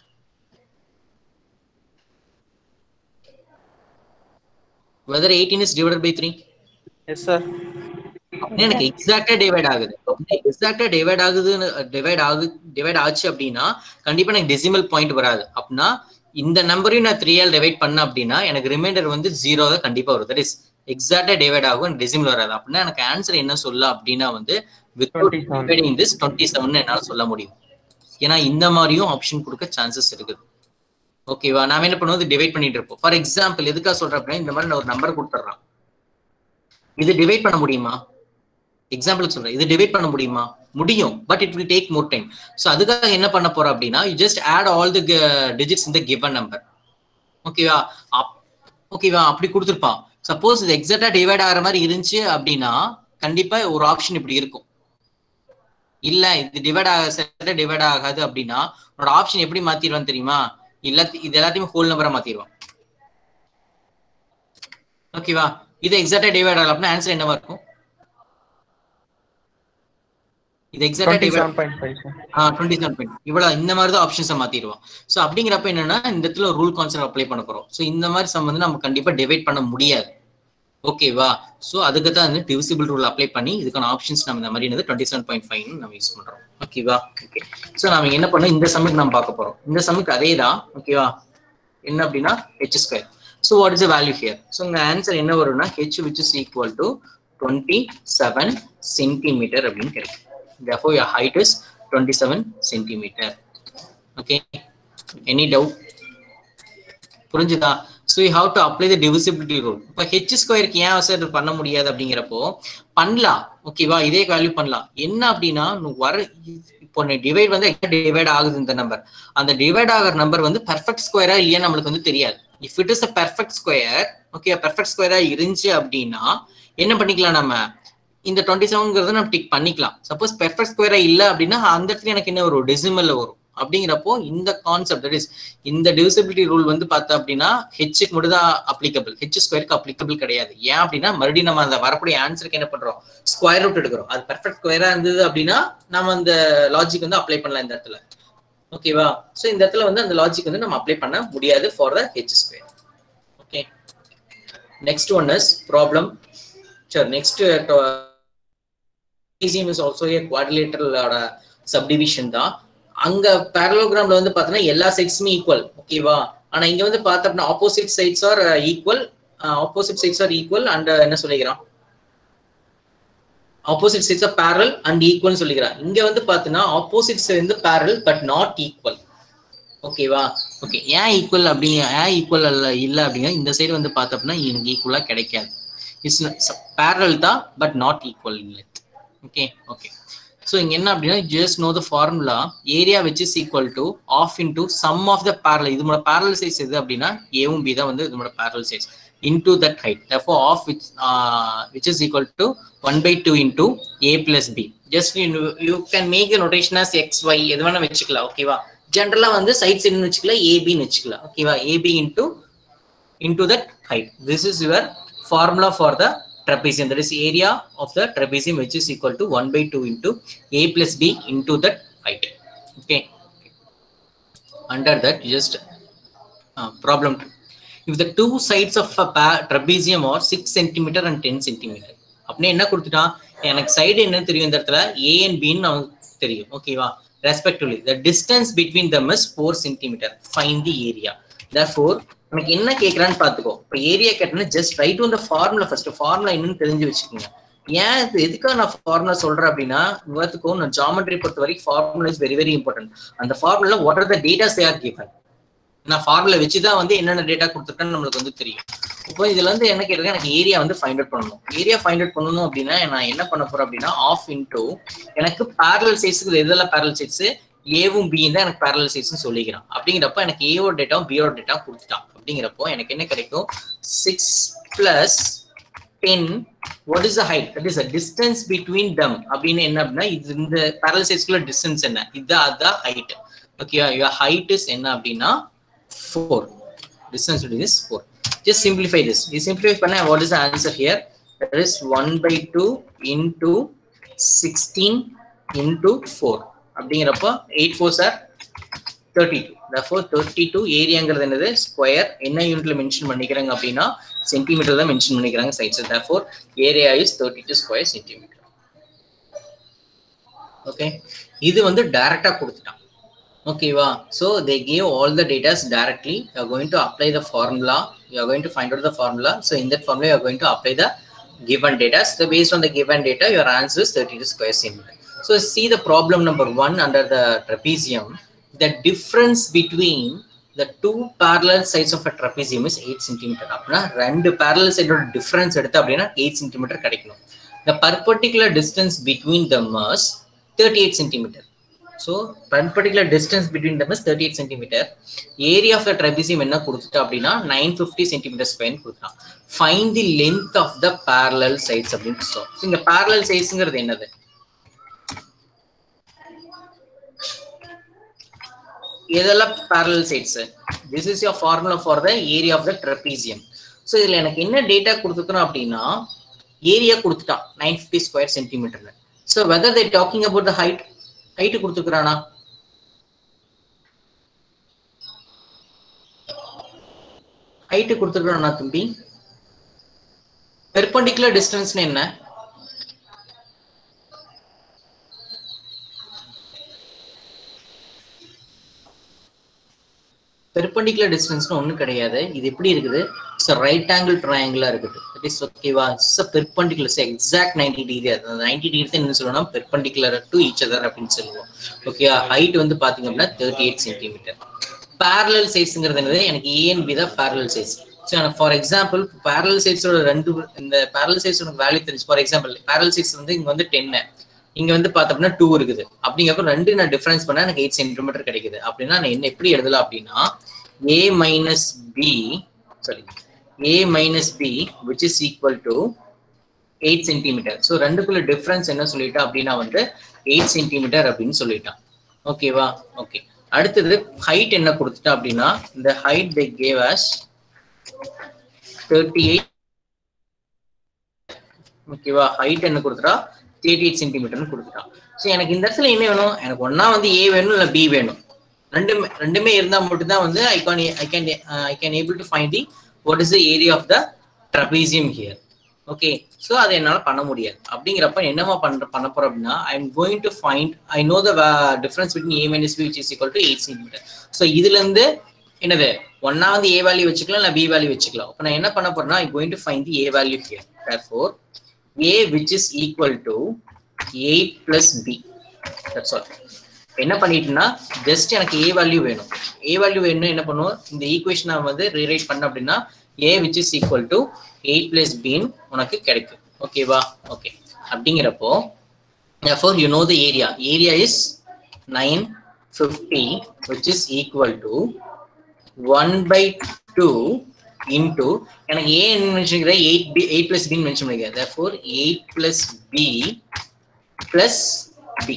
Whether 18 is divided by 3? Yes sir அப்படின்னா எனக்கு எக்ஸாக்டா divide ஆகுது எக்ஸாக்டா divide ஆகுதுன்னு divide ஆகு divide ஆச்சு அப்படின்னா கண்டிப்பா எனக்கு டெசிமல் பாயிண்ட் வராது அப்படின்னா இந்த நம்பரையும் நான் த்ரீ ஆல் டிவைட் பண்ண அப்படின்னா எனக்கு ரிமைண்டர் வந்து ஜீரோ தான் கண்டிப்பா வரும் தட் இஸ் எக்ஸாக்டா டிவைட் ஆகும் எனக்கு டெசிமல் வராது அப்படின்னா எனக்கு ஆன்சர் என்ன சொல்ல அப்படின்னா வந்து without 27. Dividing this twenty seven என்னால சொல்ல முடியும் ஏன்னா இந்த மாதிரியும் ஆப்ஷன் கொடுக்க சான்சஸ் இருக்குது ஓகேவா நாம என்ன பண்ணுவோம் டிவைட் பண்ணிட்டு இருப்போம் ஃபார் எக்ஸாம்பிள் எதுக்காக சொல்றேன் அப்படின்னா இந்த மாதிரி நான் ஒரு நம்பர் கொடுத்துட்றான் இது டிவைட் பண்ண முடியுமா எக்ஸாம்பிளுக்கு சொல்றேன் இது டிவைட் பண்ண முடியுமா முடியும் but it will take more time so அதுக்காக என்ன பண்ண போறோம் அப்படின்னா you just add all the digits இந்த கிவன் நம்பர் ஓகேவா ஓகேவா அப்படி கொடுத்துருப்பான் சப்போஸ் இது எக்ஸாக்டா டிவைட் ஆகிற மாதிரி இருந்துச்சு அப்படின்னா கண்டிப்பா ஒரு ஆப்ஷன் இப்படி இருக்கும் இல்ல இது டிவைட் ஆக செட்டா டிவைட் ஆகாது அப்படின்னா உன்னோட ஆப்ஷன் எப்படி மாத்திடுவான்னு தெரியுமா இல்ல இது எல்லாத்தையுமே ஹோல் நம்பரா மாத்திடுவான் ஓகேவா இது எக்ஸாக்டா டிவைட் ஆகல அப்படின்னா ஆன்சர் என்னவா இருக்கும் இது எக்ஸாக்டா twenty divide seven point five sir twenty seven point இவ்வளவு இந்த மாதிரி தான் ஆப்ஷன்ஸை மாத்திடுவோம் ஸோ அப்படிங்கிறப்ப என்னன்னா இந்த இடத்துல ரூல் கான்செப்ட் அப்ளை பண்ண போறோம் ஸோ இந்த மாதிரி சம் வந்து நம்ம கண்டிப்பா டிவைட் பண்ண முடியாது ஓகேவா ஸோ அதுக்கு தான் வந்து டிவிசிபிள் ரூல் அப்ளை பண்ணி இதுக்கான ஆப்ஷன்ஸ் நம்ம இந்த மாதிரி டுவெண்ட்டி செவன் பாயிண்ட் ஃபைவ் நம்ம யூஸ் பண்றோம் ஓகேவா ஓகே ஸோ நம்ம என்ன பண்ணோம் இந்த சம்முக்கு நம்ம பார்க்க போறோம் இந்த சம்முக்கு அதே தான் ஓகேவா என்ன அப்படின்னா h square so what is value here so உங்க ஆன்சர் என்ன வரும்னா h which is equal to twenty seven centimetre அப்படின்னு கிடைக்கும் therefore your height is 27 centimeter okay any doubt புரிஞ்சுதா so you have to apply the divisibility rule இப்போ h ஸ்கொயருக்கு ஏன் sir பண்ண முடியாது அப்படிங்கிறப்போ பண்ணலாம் ஓகேவா இதே வேல்யூ பண்ணலாம் என்ன அப்படின்னா உனக்கு வர இப்போ டிவைட் வந்து டிவைட் ஆகுது இந்த நம்பர் அந்த டிவைட் ஆகிற நம்பர் வந்து பெர்ஃபெக்ட் ஸ்கொயரா இல்லையா நம்மளுக்கு வந்து தெரியாது if it is a perfect square okay perfect ஸ்கொயரா இருந்துச்சு அப்படின்னா என்ன பண்ணிக்கலாம் நம்ம இந்த டுவெண்ட்டி செவன்ங்கிறத நம்ம டிக் பண்ணிக்கலாம் சப்போஸ் பெர்ஃபெக்ட் ஸ்கொயரா இல்ல அப்படின்னா அந்த இடத்துல எனக்கு என்ன வரும் டெசிமல்ல வரும் அப்படிங்கிறப்போ இந்த கான்செப்ட் தட் இஸ் இந்த டிவிசிபிலிட்டி ரூல் வந்து பார்த்தா அப்படின்னா ஹெச்சுக்கு மட்டும் தான் அப்ளிகபிள் ஹெச் ஸ்கொயருக்கு அப்ளிகபிள் கிடையாது ஏன் அப்படின்னா மறுபடியும் நம்ம அந்த வரக்கூடிய ஆன்சருக்கு என்ன பண்றோம் ஸ்கொயர் ரூட் எடுக்கிறோம் அது பெர்ஃபெக்ட் ஸ்கொயரா இருந்தது அப்படின்னா நம்ம அந்த லாஜிக் வந்து அப்ளை பண்ணலாம் இந்த இடத்துல ஓகேவா ஸோ இந்த இடத்துல வந்து அந்த லாஜிக் வந்து நம்ம அப்ளை பண்ண முடியாது for the h square okay next one is problem சரி next ECM is also a குவாட்ரிலேட்டரலோட சப்டிவிஷன் தான் அங்க பேரலோகிராம்ல வந்து பார்த்தோன்னா எல்லா சைட்ஸுமே ஈக்குவல் ஓகேவா ஆனா இங்க வந்து பார்த்தோம்னா opposite sides are equal opposite sides are equal and என்ன சொல்லிக்கிறான் opposite sides are parallel and equal சொல்லிக்கிறான் இங்க வந்து பார்த்தீங்கன்னா ஆப்போசிட்ஸ் வந்து பேரல் பட் நாட் ஈக்குவல் ஓகேவா ஓகே ஏன் ஈக்குவல் அப்படிங்க ஏன் ஈக்குவல் அல்ல இல்லை அப்படிங்க இந்த சைடு வந்து பார்த்தோம்னா எனக்கு ஈக்குவலா கிடைக்காது இட்ஸ் பேரல் தான் பட் நாட் ஈக்குவல் இல்லை ஓகே ஓகே ஸோ இங்க என்ன அப்படின்னா just know the formula area which is equal to half into sum of the parallel இதோட பேரல் சைஸ் எது அப்படின்னா ஏவும் பி தான் வந்து இதோட பேரல் சைஸ் into that height therefore half which which is equal to one by two into a plus b just you can make the notation as x Y எது வேணா வச்சுக்கலாம் ஓகேவா ஜென்ரலா வந்து சைட் சைடுன்னு வச்சுக்கலாம் ஏபின்னு வச்சுக்கலாம் ஓகேவா AB into into that height. This is your formula for the trapezium. That is area of the trapezium which is equal to 1 by 2 into a plus b into that height. Okay. Under that, just uh, problem two. If the two sides of a pa- trapezium are 6 centimeter and 10 centimeter. அப்படின்னா என்ன கொடுத்துட்டான் எனக்கு side என்ன தெரியும் இந்த இடத்துல A and பின்னு நமக்கு தெரியும் ஓகேவா respectively the distance between them is four centimetre find the area தோர் எனக்கு என்ன கேட்கறான்னு பாத்துக்கோ இப்போ ஏரியா கேட்டனா just write on the formula first formula என்னன்னு தெரிஞ்சு வச்சுக்கோங்க ஏன் இது எதுக்காக நான் ஃபார்முலா சொல்றேன் அப்படின்னா இவத்துக்கும் நான் ஜாமெட்ரி பொறுத்த வரைக்கும் formula is very very important அந்த formula what are the datas are given நான் ஃபார்முலா வச்சு தான் வந்து என்னென்ன டேட்டா கொடுத்துருக்கேன்னு நம்மளுக்கு வந்து தெரியும் இப்போ இதுல இருந்து என்ன கேட்டிருக்கேன் எனக்கு ஏரியா வந்து ஃபைண்ட் அவுட் பண்ணணும் ஏரியா ஃபைண்ட் அவுட் பண்ணணும் அப்படின்னா நான் என்ன பண்ண போறேன் அப்படின்னா ஆஃப் இன்டூ எனக்கு பேரல் சைஸுக்கு எதெல்லாம் பேரல் சைஸ் ஏவும் பியும் தான் எனக்கு பேரல் சைஸ்னு சொல்லிக்கிறான் அப்படிங்கிறப்ப எனக்கு ஏவோட டேட்டாவும் பியோட டேட்டா கொடுத்துட்டான் அப்படிங்கிறப்போ எனக்கு என்ன கிடைக்கும் six plus ten what is the height that is distance between them அப்படின்னு என்ன அப்படின்னா இது இந்த பேரல் சைஸ்க்குள்ள டிஸ்டன்ஸ் என்ன இது அதான் ஹைட் ஓகேவா யுவர் ஹைட் இஸ் என்ன அப்படின்னா four distance between is 4 just simplify this you simplify பண்ண what is the answer here that is 1 by 2 into 16 into 4 அப்படிங்கிறப்போ 8 4 சார் 32 therefore 32 ஏரியாங்கிறது என்னது ஸ்கொயர் என்ன யூனிட்ல மென்ஷன் பண்ணிக்கிறாங்க அப்படின்னா சென்டிமீட்டர் தான் மென்ஷன் பண்ணிக்கிறாங்க sides therefore area is 32 square centimetre okay இது வந்து டைரக்டா கொடுத்துட்டான் ஓகேவா so they gave all the datas directly you are going to apply the formula you are going to find out the formula so in that formula you are going to apply the given data so based on the given data your answer is 32 square centimeter so see the problem number one under the trapezium the difference between the two parallel sides of a trapezium is 8 centimeter அப்படின்னா ரெண்டு parallel side ஓட difference எடுத்து அப்படின்னா 8 centimeter கிடைக்கணும் the perpendicular distance between them is 38 centimeter so perpendicular distance between them is 38 centimeter area of the trapezium என்ன கொடுத்துட்டா அப்படின்னா 950 centimeter square கொடுத்துட்டான் find the length of the parallel sides அப்படின்னு சொல்லும் So, இங்க parallel sideங்கிறது என்னது இதெல்லாம் parallel sides this is your formula for the area of the trapezium so இதுல எனக்கு என்ன டேட்டா கொடுத்துக்கணும் அப்படின்னா ஏரியா கொடுத்துட்டான் 950 square centimetre so whether they talking about the height height கொடுத்துக்கிறானா ஹைட் கொடுத்துருக்கானா தம்பி பெர்பெண்டிகுலர் டிஸ்டன்ஸ்னு என்ன பெர்பெண்டிகுலர் டிஸ்டன்ஸ்னு ஒன்றும் கிடையாது இது எப்படி இருக்குது ஸோ ரைட் ஆங்கிள் ட்ரையாங்கிளா இருக்குது தட் இஸ் ஓகேவா it's perpendicular exact ninety degree அது நைன்டி டிகிரி தான் என்ன சொல்லணும் பெர்பெண்டிகுலர் டு ஈச் அதர் அப்படின்னு சொல்லுவோம் ஓகே ஹைட் வந்து பாத்தீங்க அப்படின்னா தேர்ட்டி எயிட் சென்டிமீட்டர் பேரலல் சைஸ்ங்கிறது என்னது எனக்கு ஏஎன்பி தான் பேரலல் சைஸ் ஸோ எனக்கு ஃபார் எக்ஸாம்பிள் பேரலல் சைஸோட ரெண்டு இந்த பேரலல் சைஸ் உனக்கு வேல்யூ தெரிஞ்சு ஃபார் எக்ஸாம்பிள் பேரலல் சைஸ் வந்து இங்க வந்து டென்னு இங்க வந்து பார்த்தோம்னா டூ இருக்குது அப்படிங்கிறப்ப ரெண்டு நான் டிஃபரன்ஸ் பண்ணா எனக்கு எயிட் சென்டிமீட்டர் கிடைக்குது அப்படின்னா நான் என்ன எப்படி எழுதலாம் அப்படின்னா a minus b sorry a minus b which is equal to eight centimetre so ரெண்டுக்குள்ள டிஃபரன்ஸ் என்ன சொல்லிட்டா அப்படின்னா வந்து எயிட் சென்டிமீட்டர் அப்படின்னு சொல்லிட்டான் ஓகேவா ஓகே அடுத்தது ஹைட் என்ன கொடுத்துட்டா அப்படின்னா இந்த height they gave as thirty eight ஓகேவா ஹைட் என்ன கொடுத்துட்டா தேர்ட்டி எயிட் சென்டிமீட்டர்னு கொடுத்துட்டான் ஸோ எனக்கு இந்த இடத்துல என்ன வேணும் எனக்கு ஒன்னா வந்து ஏ வேணும் இல்லை பி வேணும் ரெண்டுமே ரெண்டுமே இருந்தால் மட்டும்தான் வந்து I can I can I can able to find the what is the area of the trapezium here okay so அதை என்னால் பண்ண முடியாது அப்படிங்கிறப்ப என்னமா பண்ற பண்ண போறோம் அப்படின்னா I am going to find I know the difference between a minus b which is equal to eight centimetre so இதுல இருந்து என்னது ஒன்னா வந்து ஏ வேல்யூ வச்சுக்கலாம் இல்லை பி வேல்யூ வச்சுக்கலாம் அப்போ நான் என்ன பண்ண போறேன்னா I going to find the a value here therefore a which is equal to 8 plus b that's all என்ன பண்ணிட்டுனா ஜஸ்ட் எனக்கு a வேல்யூ வேணும் a வேல்யூ வேணும் என்ன பண்ணுவோம் இந்த ஈக்குவேஷனை வந்து ரீரைட் பண்ண அப்படின்னா a which is equal to 8 plus b ன்னு உனக்கு கிடைக்கும் ஓகேவா ஓகே அப்படிங்கிறப்போ therefore you know the area area is 950 which is equal to 1 by 2 into எனக்கு a mention eight b eight plus பின்னு மென்ஷன் பண்ணிக்கிறேன் therefore eight plus b plus b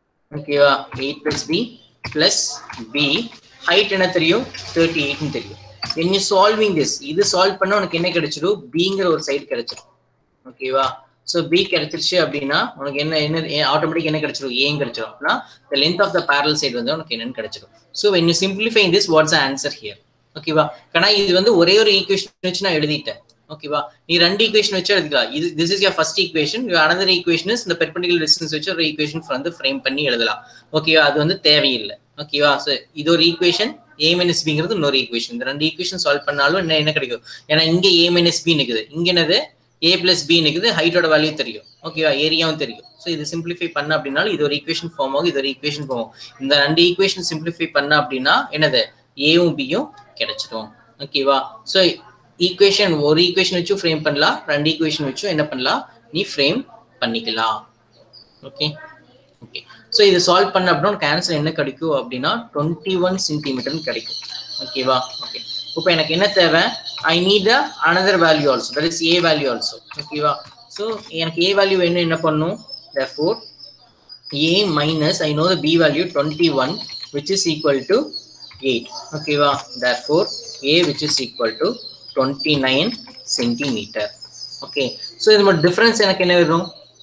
ஓகேவா eight plus b plus b height என்ன தெரியும் thirty எயிட்னு தெரியும் when you solving this இது solve பண்ண உனக்கு என்ன கிடைச்சிடும் பிங்கிற ஒரு சைடு கிடைச்சிடும் ஓகேவா ஸோ பி கிடைச்சிருச்சு அப்படின்னா உனக்கு என்ன என்ன ஆட்டோமேட்டிக் என்ன கிடைச்சிடும் ஏன் கிடைச்சிடும் அப்படின்னா the length of the parallel side வந்து உனக்கு என்னன்னு கிடைச்சிடும் so when you simplify this what's the answer here ஓகேவா கனா இது வந்து ஒரே ஒரு ஈக்குவேஷன் வச்சு நான் எழுதிட்டேன் ஓகேவா நீ ரெண்டு ஈக்குவேஷன் வச்சு எழுதிக்கலாம் இது this is your first equation another equation is இந்த பெர்பெண்டிகுலர் டிஸ்டன்ஸ் வச்சு ஒரு ஈக்குவேஷன் வந்து ஃப்ரேம் பண்ணி எழுதலாம் ஓகேவா அது வந்து தேவையில்லை ஓகேவா ஸோ இது ஒரு ஈக்குவேஷன் ஏ மைனஸ் பிங்கிறது இன்னொரு ஈக்குவேஷன் இந்த ரெண்டு ஈக்குவேஷன் சால்வ் பண்ணாலும் என்ன என்ன கிடைக்கும் ஏன்னா இங்க ஏ மைனஸ் பி நிக்குது இங்க என்னது ஏ பிளஸ் பி நிக்குது ஹைட்டோட வேல்யூ தெரியும் ஓகேவா ஏரியாவும் தெரியும் ஸோ இது சிம்பிளிஃபை பண்ண அப்படின்னாலும் இது ஒரு ஈக்குவேஷன் ஃபார்ம் ஆகும் இது ஒரு ஈக்குவேஷன் ஃபார்ம் ஆகும் இந்த ரெண்டு ஈக்குவேஷன் சிம்பிளிஃபை பண்ண அப்படின்னா என்னது ஏவும் பியும் கிடைச்சிடும் ஓகேவா ஸோ ஈக்குவேஷன் ஒரு ஈக்குவேஷன் வச்சும் ஃப்ரேம் பண்ணலாம் ரெண்டு ஈக்குவேஷன் வச்சும் என்ன பண்ணலாம் நீ ஃப்ரேம் பண்ணிக்கலாம் ஓகே ஓகே ஸோ இது சால்வ் பண்ண அப்படின்னா உனக்கு ஆன்சர் என்ன கிடைக்கும் அப்படின்னா டுவெண்ட்டி ஒன் சென்டிமீட்டர்னு கிடைக்கும் ஓகேவா ஓகே இப்போ எனக்கு என்ன தேவை I need another value also that is a value also ஓகேவா ஸோ எனக்கு ஏ வேல்யூ வேணும் என்ன பண்ணும் therefore a minus I know the b value 21 which is equal to 8 okay wow therefore a which is equal to 29 centimeter okay so இதோட difference எனக்கு என்ன வரும்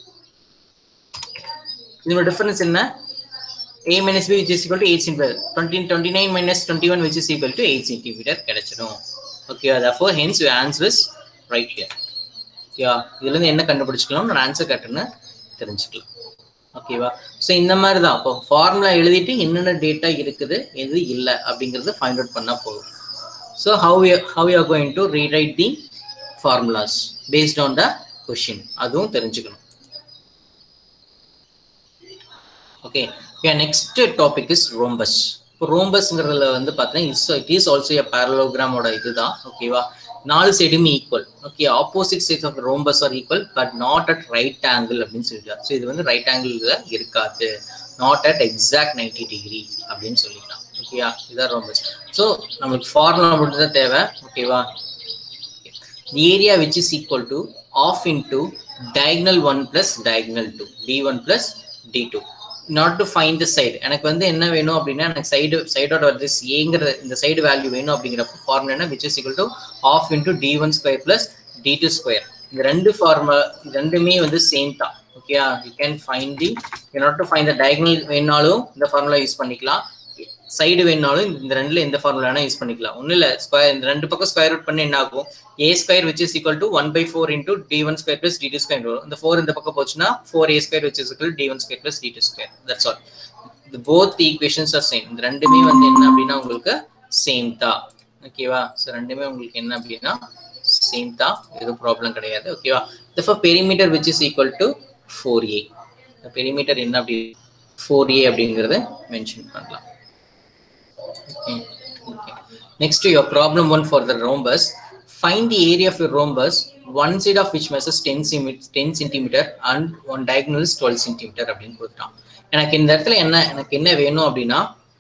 இதோட difference என்ன a minus b which is equal to 8 centimeter 20 29 minus 21 which is equal to 8 centimeter கிடைச்சிடும் okay therefore hence your answer is right here யா இதுல இருந்து என்ன கண்டுபிடிச்சிக்கலாம் நான் ஆன்சர் கட்டுன்னு தெரிஞ்சுக்கலாம் ஓகேவா ஸோ இந்த மாதிரி தான் இப்போ ஃபார்முலா எழுதிட்டு என்னென்ன டேட்டா இருக்குது எது இல்லை அப்படிங்கிறத ஃபைண்ட் அவுட் பண்ணால் போதும் so how how you going to rewrite the formulas based on the question அதுவும் தெரிஞ்சுக்கணும் okay next topic is rhombus இப்போ ரோம்பஸ்ங்கிறதுல வந்து பார்த்தீங்கன்னா it's it is also a பேரலோகிராமோட இதுதான் ஓகேவா நாலு சைடுமே equal okay opposite sides of rhombus are equal but not at right angle அப்படின்னு சொல்லிக்கலாம் ஸோ இது வந்து ரைட் ஆங்கிள் இருக்காது not at exact ninety degree அப்படின்னு சொல்லிக்கலாம் ஓகேயா இதுதான் ரோம்பஸ் ஸோ நம்மளுக்கு ஃபார்முலா மட்டும் தான் தேவை ஓகேவா the area which is equal to half into diagonal 1 plus diagonal 2 d1 plus d2 not to find the side எனக்கு வந்து என்ன வேணும் அப்படின்னா எனக்கு சைடு சைடோட வந்து ஏங்கிற இந்த சைடு வேல்யூ வேணும் அப்படிங்கிறப்ப ஃபார்முலா என்ன which is equal to half into d one square plus d two square இந்த ரெண்டு ஃபார்முலா ரெண்டுமே வந்து சேம் தான் okay you can find the not to find the diagonal வேணாலும் இந்த ஃபார்முலா யூஸ் பண்ணிக்கலாம் சைடு வேணாலும் இந்த ரெண்டுல எந்த ஃபார்முலா வேணா யூஸ் பண்ணிக்கலாம் ஒன்றும் இல்லை ஸ்கொயர் இந்த ரெண்டு பக்கம் ஸ்கொயர் ரூட் பண்ணி என்ன ஆகும் a square which is equal to one by four into d one square plus d two square வரும் இந்த ஃபோர் இந்த பக்கம் போச்சுன்னா four a square which is equal d one square plus d two square that's all இது both equations are same இந்த ரெண்டுமே வந்து என்ன அப்படின்னா உங்களுக்கு சேம் தான் ஓகேவா ஸோ ரெண்டுமே உங்களுக்கு என்ன அப்படின்னா சேம் தான் எதுவும் ப்ராப்ளம் கிடையாது ஓகேவா therefore perimeter which is equal to four a perimeter என்ன அப்படி ஃபோர் ஏ அப்படிங்கிறத மென்ஷன் பண்ணலாம் Okay. Okay. Next to your problem one for the rhombus, find the area of your rhombus, one side of which measures 10 centimeter, 10 centimeter and one diagonal is 12 centimeter அப்படின்னு கொடுத்துட்டான் எனக்கு இந்த இடத்துல என்ன எனக்கு என்ன வேணும் அப்படின்னா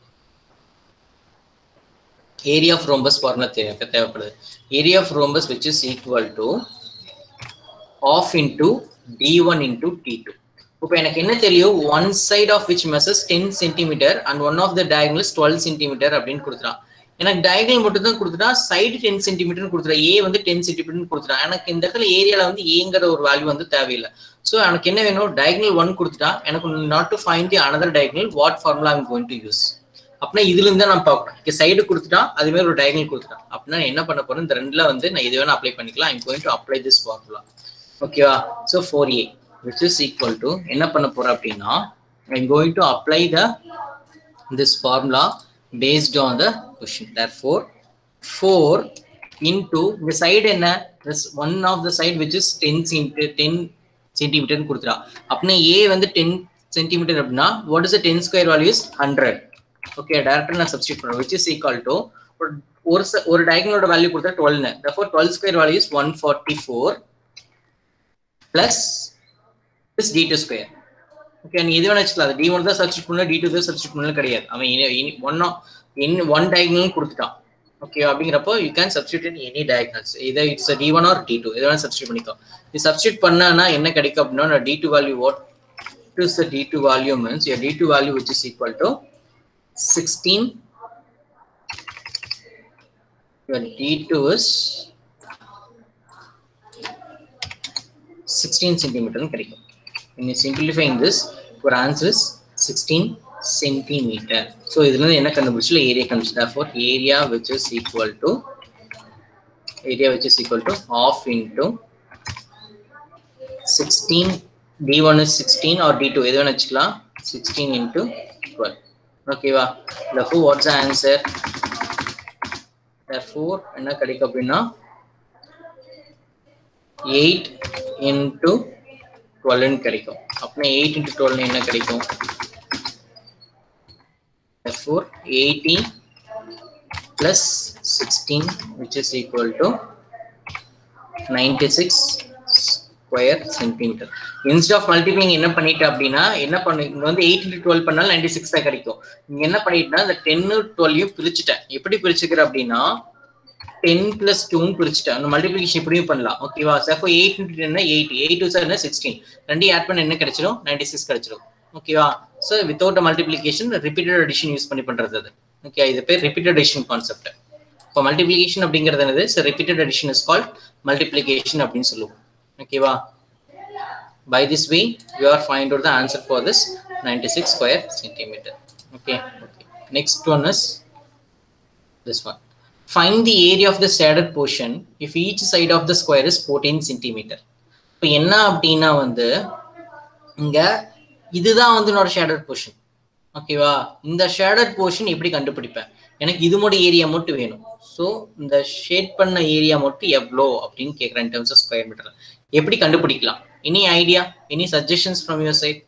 ஏரியா ஆஃப் ரோம்பஸ் ஃபார்முலா தேவை தேவைப்படுது area of rhombus which is equal to half into d one into d two இப்போ எனக்கு என்ன தெரியும் one side of which measures ten centimetre and one of the diagonals twelve centimetre அப்படின்னு கொடுத்துறான் எனக்கு diagonal மட்டும் தான் கொடுத்துட்டா சைடு டென் சென்டிமீட்டர் கொடுத்துட்டா ஏ வந்து டென் சென்டிமீட்டர் கொடுத்துட்டா எனக்கு இந்த இடத்துல ஏரியால வந்து ஏங்கிற ஒரு வேல்யூ வந்து தேவையில்லை ஸோ எனக்கு என்ன வேணும் டயகனல் ஒன் கொடுத்துட்டா எனக்கு not to find the another diagonal what formula I'm going to use அப்படின்னா இதுல இருந்து தான் நான் பார்க்கணும் சைடு கொடுத்துட்டா அது மாதிரி ஒரு டயகனல் கொடுத்துட்டா அப்படின்னா என்ன பண்ண போறேன் இந்த ரெண்டுல வந்து நான் இது வேணா அப்ளை பண்ணிக்கலாம் I'm going to apply this formula ஓகேவா so four a which is equal to என்ன பண்ண போறேன் அப்படின்னா I'm going to apply the this formula based on the question. Therefore, 4 into the side என்ன this one of the side which is 10 centimeter 10 centimeter கொடுத்துறா அப்படின்னா A வந்து 10 centimeter அப்படின்னா what is the 10 square value is 100 okay directly நான் substitute பண்றேன் which is equal to ஒரு ஒரு டயகனலோட value கொடுத்தா 12 therefore 12 square value is 144 plus is d two square okay நீ எது வேணா வச்சுக்கலாம் டி ஒன் தான் சப்ஸ்டியூட் பண்ணல டி டூ தான் சப்ஸ்டியூட் பண்ணல கிடையாது அவன் ஒன் இன் ஒன் டயக்னல் கொடுத்துட்டான் ஓகே அப்படிங்கிறப்போ you can substitute any diagonals இதை it's d one or d two எது வேணா சப்ஸ்டியூட் பண்ணிக்கோ நீ சப்ஸ்டியூட் பண்ணனா என்ன கிடைக்கும் அப்படின்னா d two value what is the d two value means d two value which is equal to sixteen your d2 is 16 centimeter கிடைக்கும் when you simplifying this your answer is 16 centimeter so இதுல இருந்து என்ன கண்டுபிடிச்சல area கண்டுபிடிச்சு therefore area which is equal to area which is equal to half into 16 d1 is 16 or d2 எது வேணா வச்சுக்கலாம் 16 into 12 ஓகேவா therefore what's the answer therefore என்ன கிடைக்கும் அப்படின்னா 8 into 12 ன்னு கிடைக்கும் அப்படின்னா 8 into 12 என்ன கிடைக்கும் therefore 80 plus 16 which is equal to 96 square centimetre instead of multiplying என்ன பண்ணிட்ட அப்படின்னா என்ன பண்ணு இங்க வந்து எயிட் இன்ட்டு டுவெல் பண்ணாலும் நைன்டி சிக்ஸ் தான் கிடைக்கும் இங்க என்ன பண்ணிட்டுனா இந்த டென்னு டுவெல்லையும் பிரிச்சுட்டேன் எப்படி பிரிச்சுக்கிற அப்படின்னா டென் பிளஸ் டூன்னு பிரிச்சுட்டேன் அந்த மல்டிபிளிகேஷன் இப்படியும் பண்ணலாம் ஓகேவா suppose eight into ten eight eight two சார் சிக்ஸ்டீன் ரெண்டையும் ஆட் பண்ண என்ன கிடைச்சிடும் நைன்டி சிக்ஸ் கிடைச்சிடும் ஓகேவா so without multiplication repeated addition use பண்ணி பண்றது அது ஓகே இது பேர் ரிப்பீட்டட் அடிஷன் கான்செப்ட் இப்போ மல்டிபிளிகேஷன் அப்படிங்கிறது என்னது so repeated addition is called multiplication அப்படின்னு சொல்லுவோம் ஓகேவா by this way you are find out the answer for this 96 square centimeter okay okay next one is this one find the area of the shaded portion if each side of the square is 14 centimeter இப்போ என்ன அப்படின்னா வந்து இங்க இதுதான் வந்து என்னோட shaded portion ஓகேவா இந்த ஷேடட் போர்ஷன் எப்படி கண்டுபிடிப்பேன் எனக்கு இது மட்டும் ஏரியா மட்டும் வேணும் ஸோ இந்த ஷேட் பண்ண ஏரியா மட்டும் எவ்வளோ அப்படின்னு கேட்குறேன் டர்ம்ஸ் ஆஃப் ஸ்கொயர் மீட்டர் எப்படி கண்டுபிடிக்கலாம் any idea any suggestions from your side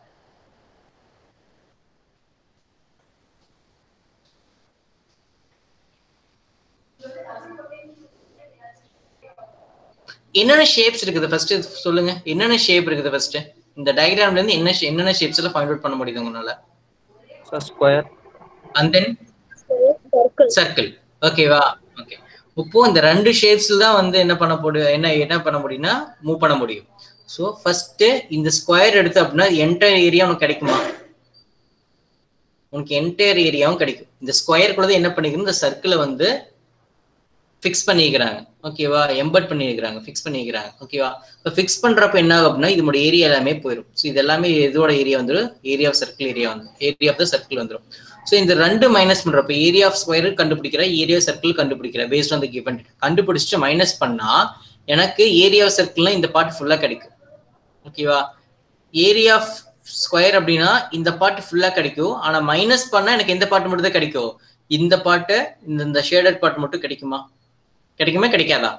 என்னென்ன ஷேப்ஸ் இருக்குது ஃபர்ஸ்ட் சொல்லுங்க என்னென்ன ஷேப் இருக்குது ஃபர்ஸ்ட் இந்த டயக்ராம்ல இருந்து என்ன shape- என்னென்ன ஷேப்ஸ் எல்லாம் ஃபைண்ட் அவுட் பண்ண முடியுது உங்களால Sir, square. And then circle ஓகேவா ஓகே இப்போ இந்த ரெண்டு ஷேப்ஸ்ல தான் வந்து என்ன பண்ண முடியும் என்ன என்ன பண்ண முடியும்னா மூவ் பண்ண முடியும் ஸோ ஃபர்ஸ்ட் இந்த ஸ்கொயர் எடுத்து அப்படின்னா என்டையர் ஏரியா உனக்கு கிடைக்குமா உனக்கு என்டையர் ஏரியாவும் கிடைக்கும் இந்த ஸ்கொயருக்குள்ள என்ன பண்ணிக்கணும் இந்த சர்க்கிளை வந்து ஃபிக்ஸ் பண்ணிக்கிறாங்க ஓகேவா எம்பட் பண்ணியிருக்கிறாங்க ஃபிக்ஸ் பண்ணிக்கிறாங்க ஓகேவா இப்போ ஃபிக்ஸ் பண்றப்ப என்ன ஆகும் அப்படின்னா இதோட ஏரியா எல்லாமே போயிடும் ஸோ இது எல்லாமே எதோட ஏரியா வந்துடும் ஏரியா ஆஃப் சர்க்கிள் ஏரியா வந்து ஏரியா ஆஃப் த சர்க்கிள் வந்துடும் ஸோ இந்த ரெண்டு மைனஸ் பண்றப்ப ஏரியா ஆஃப் ஸ்கொயர் கண்டுபிடிக்கிற ஏரியா சர்க்கிள் கண்டுபிடிக்கிற பேஸ்ட் ஆன் த கிவன் கண்டுபிடிச்சிட்டு மைனஸ் பண்ணா எனக்கு ஏரியா ஆஃப் சர்க்கிள்னா இந்த பார்ட் ஃபுல்லா கிடைக்கும் ஓகேவா ஏரியா ஆஃப் ஸ்கொயர் அப்படின்னா இந்த பார்ட் ஃபுல்லா கிடைக்கும் ஆனா மைனஸ் பண்ணா எனக்கு எந்த பார்ட் மட்டும் தான் கிடைக்கும் இந்த பார்ட்டு இந்த இந்த ஷேடட் பார்ட் மட்டும் கிடைக்குமா கிடைக்குமா கிடைக்காதா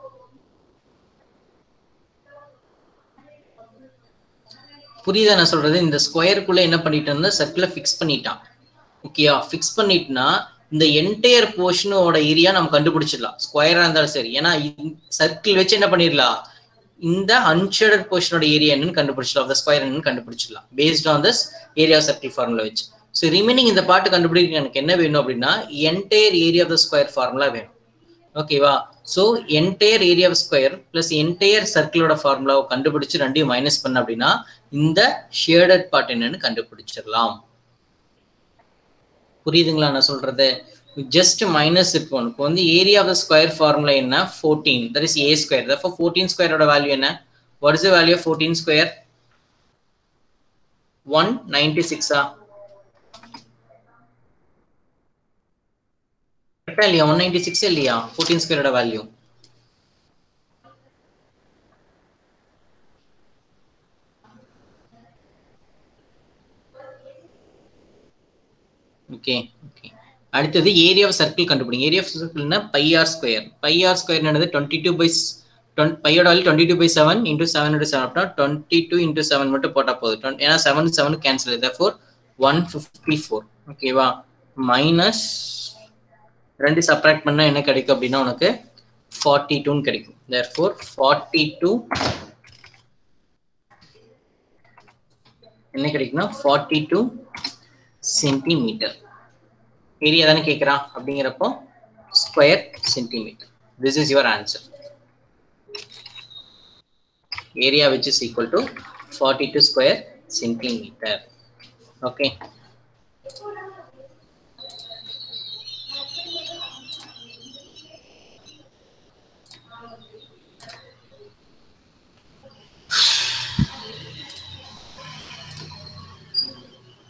புரியுதா நான் சொல்றது இந்த ஸ்கொயருக்குள்ள என்ன பண்ணிட்டேன்னா சர்க்கிளை ஃபிக்ஸ் பண்ணிட்டான் ஓகேயா ஃபிக்ஸ் பண்ணிட்டுனா இந்த என்டையர் போர்ஷனோட ஏரியா நம்ம கண்டுபிடிச்சிடலாம் ஸ்கொயரா இருந்தாலும் சரி ஏன்னா சர்க்கிள் வச்சு என்ன பண்ணிடலாம் இந்த அன்ஷேடட் போர்ஷனோட ஏரியா என்னன்னு கண்டுபிடிச்சிடலாம் அந்த ஸ்கொயர் என்னன்னு கண்டுபிடிச்சிடலாம் based on this area circle formula வச்சு ஸோ ரிமைனிங் இந்த பாட்டு கண்டுபிடிக்க எனக்கு என்ன வேணும் அப்படின்னா entire area of the square formula வேணும் ஓகேவா so entire area of square plus entire சர்க்கிளோட ஃபார்முலாவை கண்டுபிடிச்சு ரெண்டையும் மைனஸ் பண்ண அப்படின்னா இந்த ஷேடட் பார்ட் என்னன்னு கண்டுபிடிச்சிடலாம் புரியுதுங்களா நான் சொல்றது ஜஸ்ட் மைனஸ் இருக்கும் இப்போ வந்து area of the square formula என்ன fourteen that is A square தப்போ ஃபோர்டீன் ஸ்கொயரோட வேல்யூ என்ன what is the value of fourteen square one ninety சிக்ஸா கரெக்டா இல்லையா ஒன் நைன்டி சிக்ஸ் இல்லையா ஃபோர்டீன் ஸ்கொயரோட வேல்யூ ஓகே ஓகே அடுத்தது ஏரியா ஆஃப் சர்க்கிள் கண்டுபிடிங்க ஏரியா ஆஃப் சர்க்கிள்னா pi R square pi R square என்னது டுவெண்ட்டி டூ பை பையோட value twenty two by seven into seven into seven அப்படின்னா டுவெண்ட்டி டூ இன்டூ செவன் மட்டும் போட்டால் போதும் ஏன்னா செவன் செவன் கேன்சல் இதை ஃபோர் ஒன் ஃபிஃப்டி ஃபோர் ஓகேவா மைனஸ் ரெண்டு சப்ராக்ட் பண்ணால் என்ன கிடைக்கும் அப்படின்னா உனக்கு ஃபார்ட்டி டூன்னு கிடைக்கும் தேர் ஃபோர் ஃபார்ட்டி டூ என்ன கிடைக்குன்னா ஃபார்ட்டி டூ சென்டிமீட்டர் ஏரியா தானே கேட்குறான் அப்படிங்கிறப்போ square centimetre this is your answer area which is equal to forty two square centimetre okay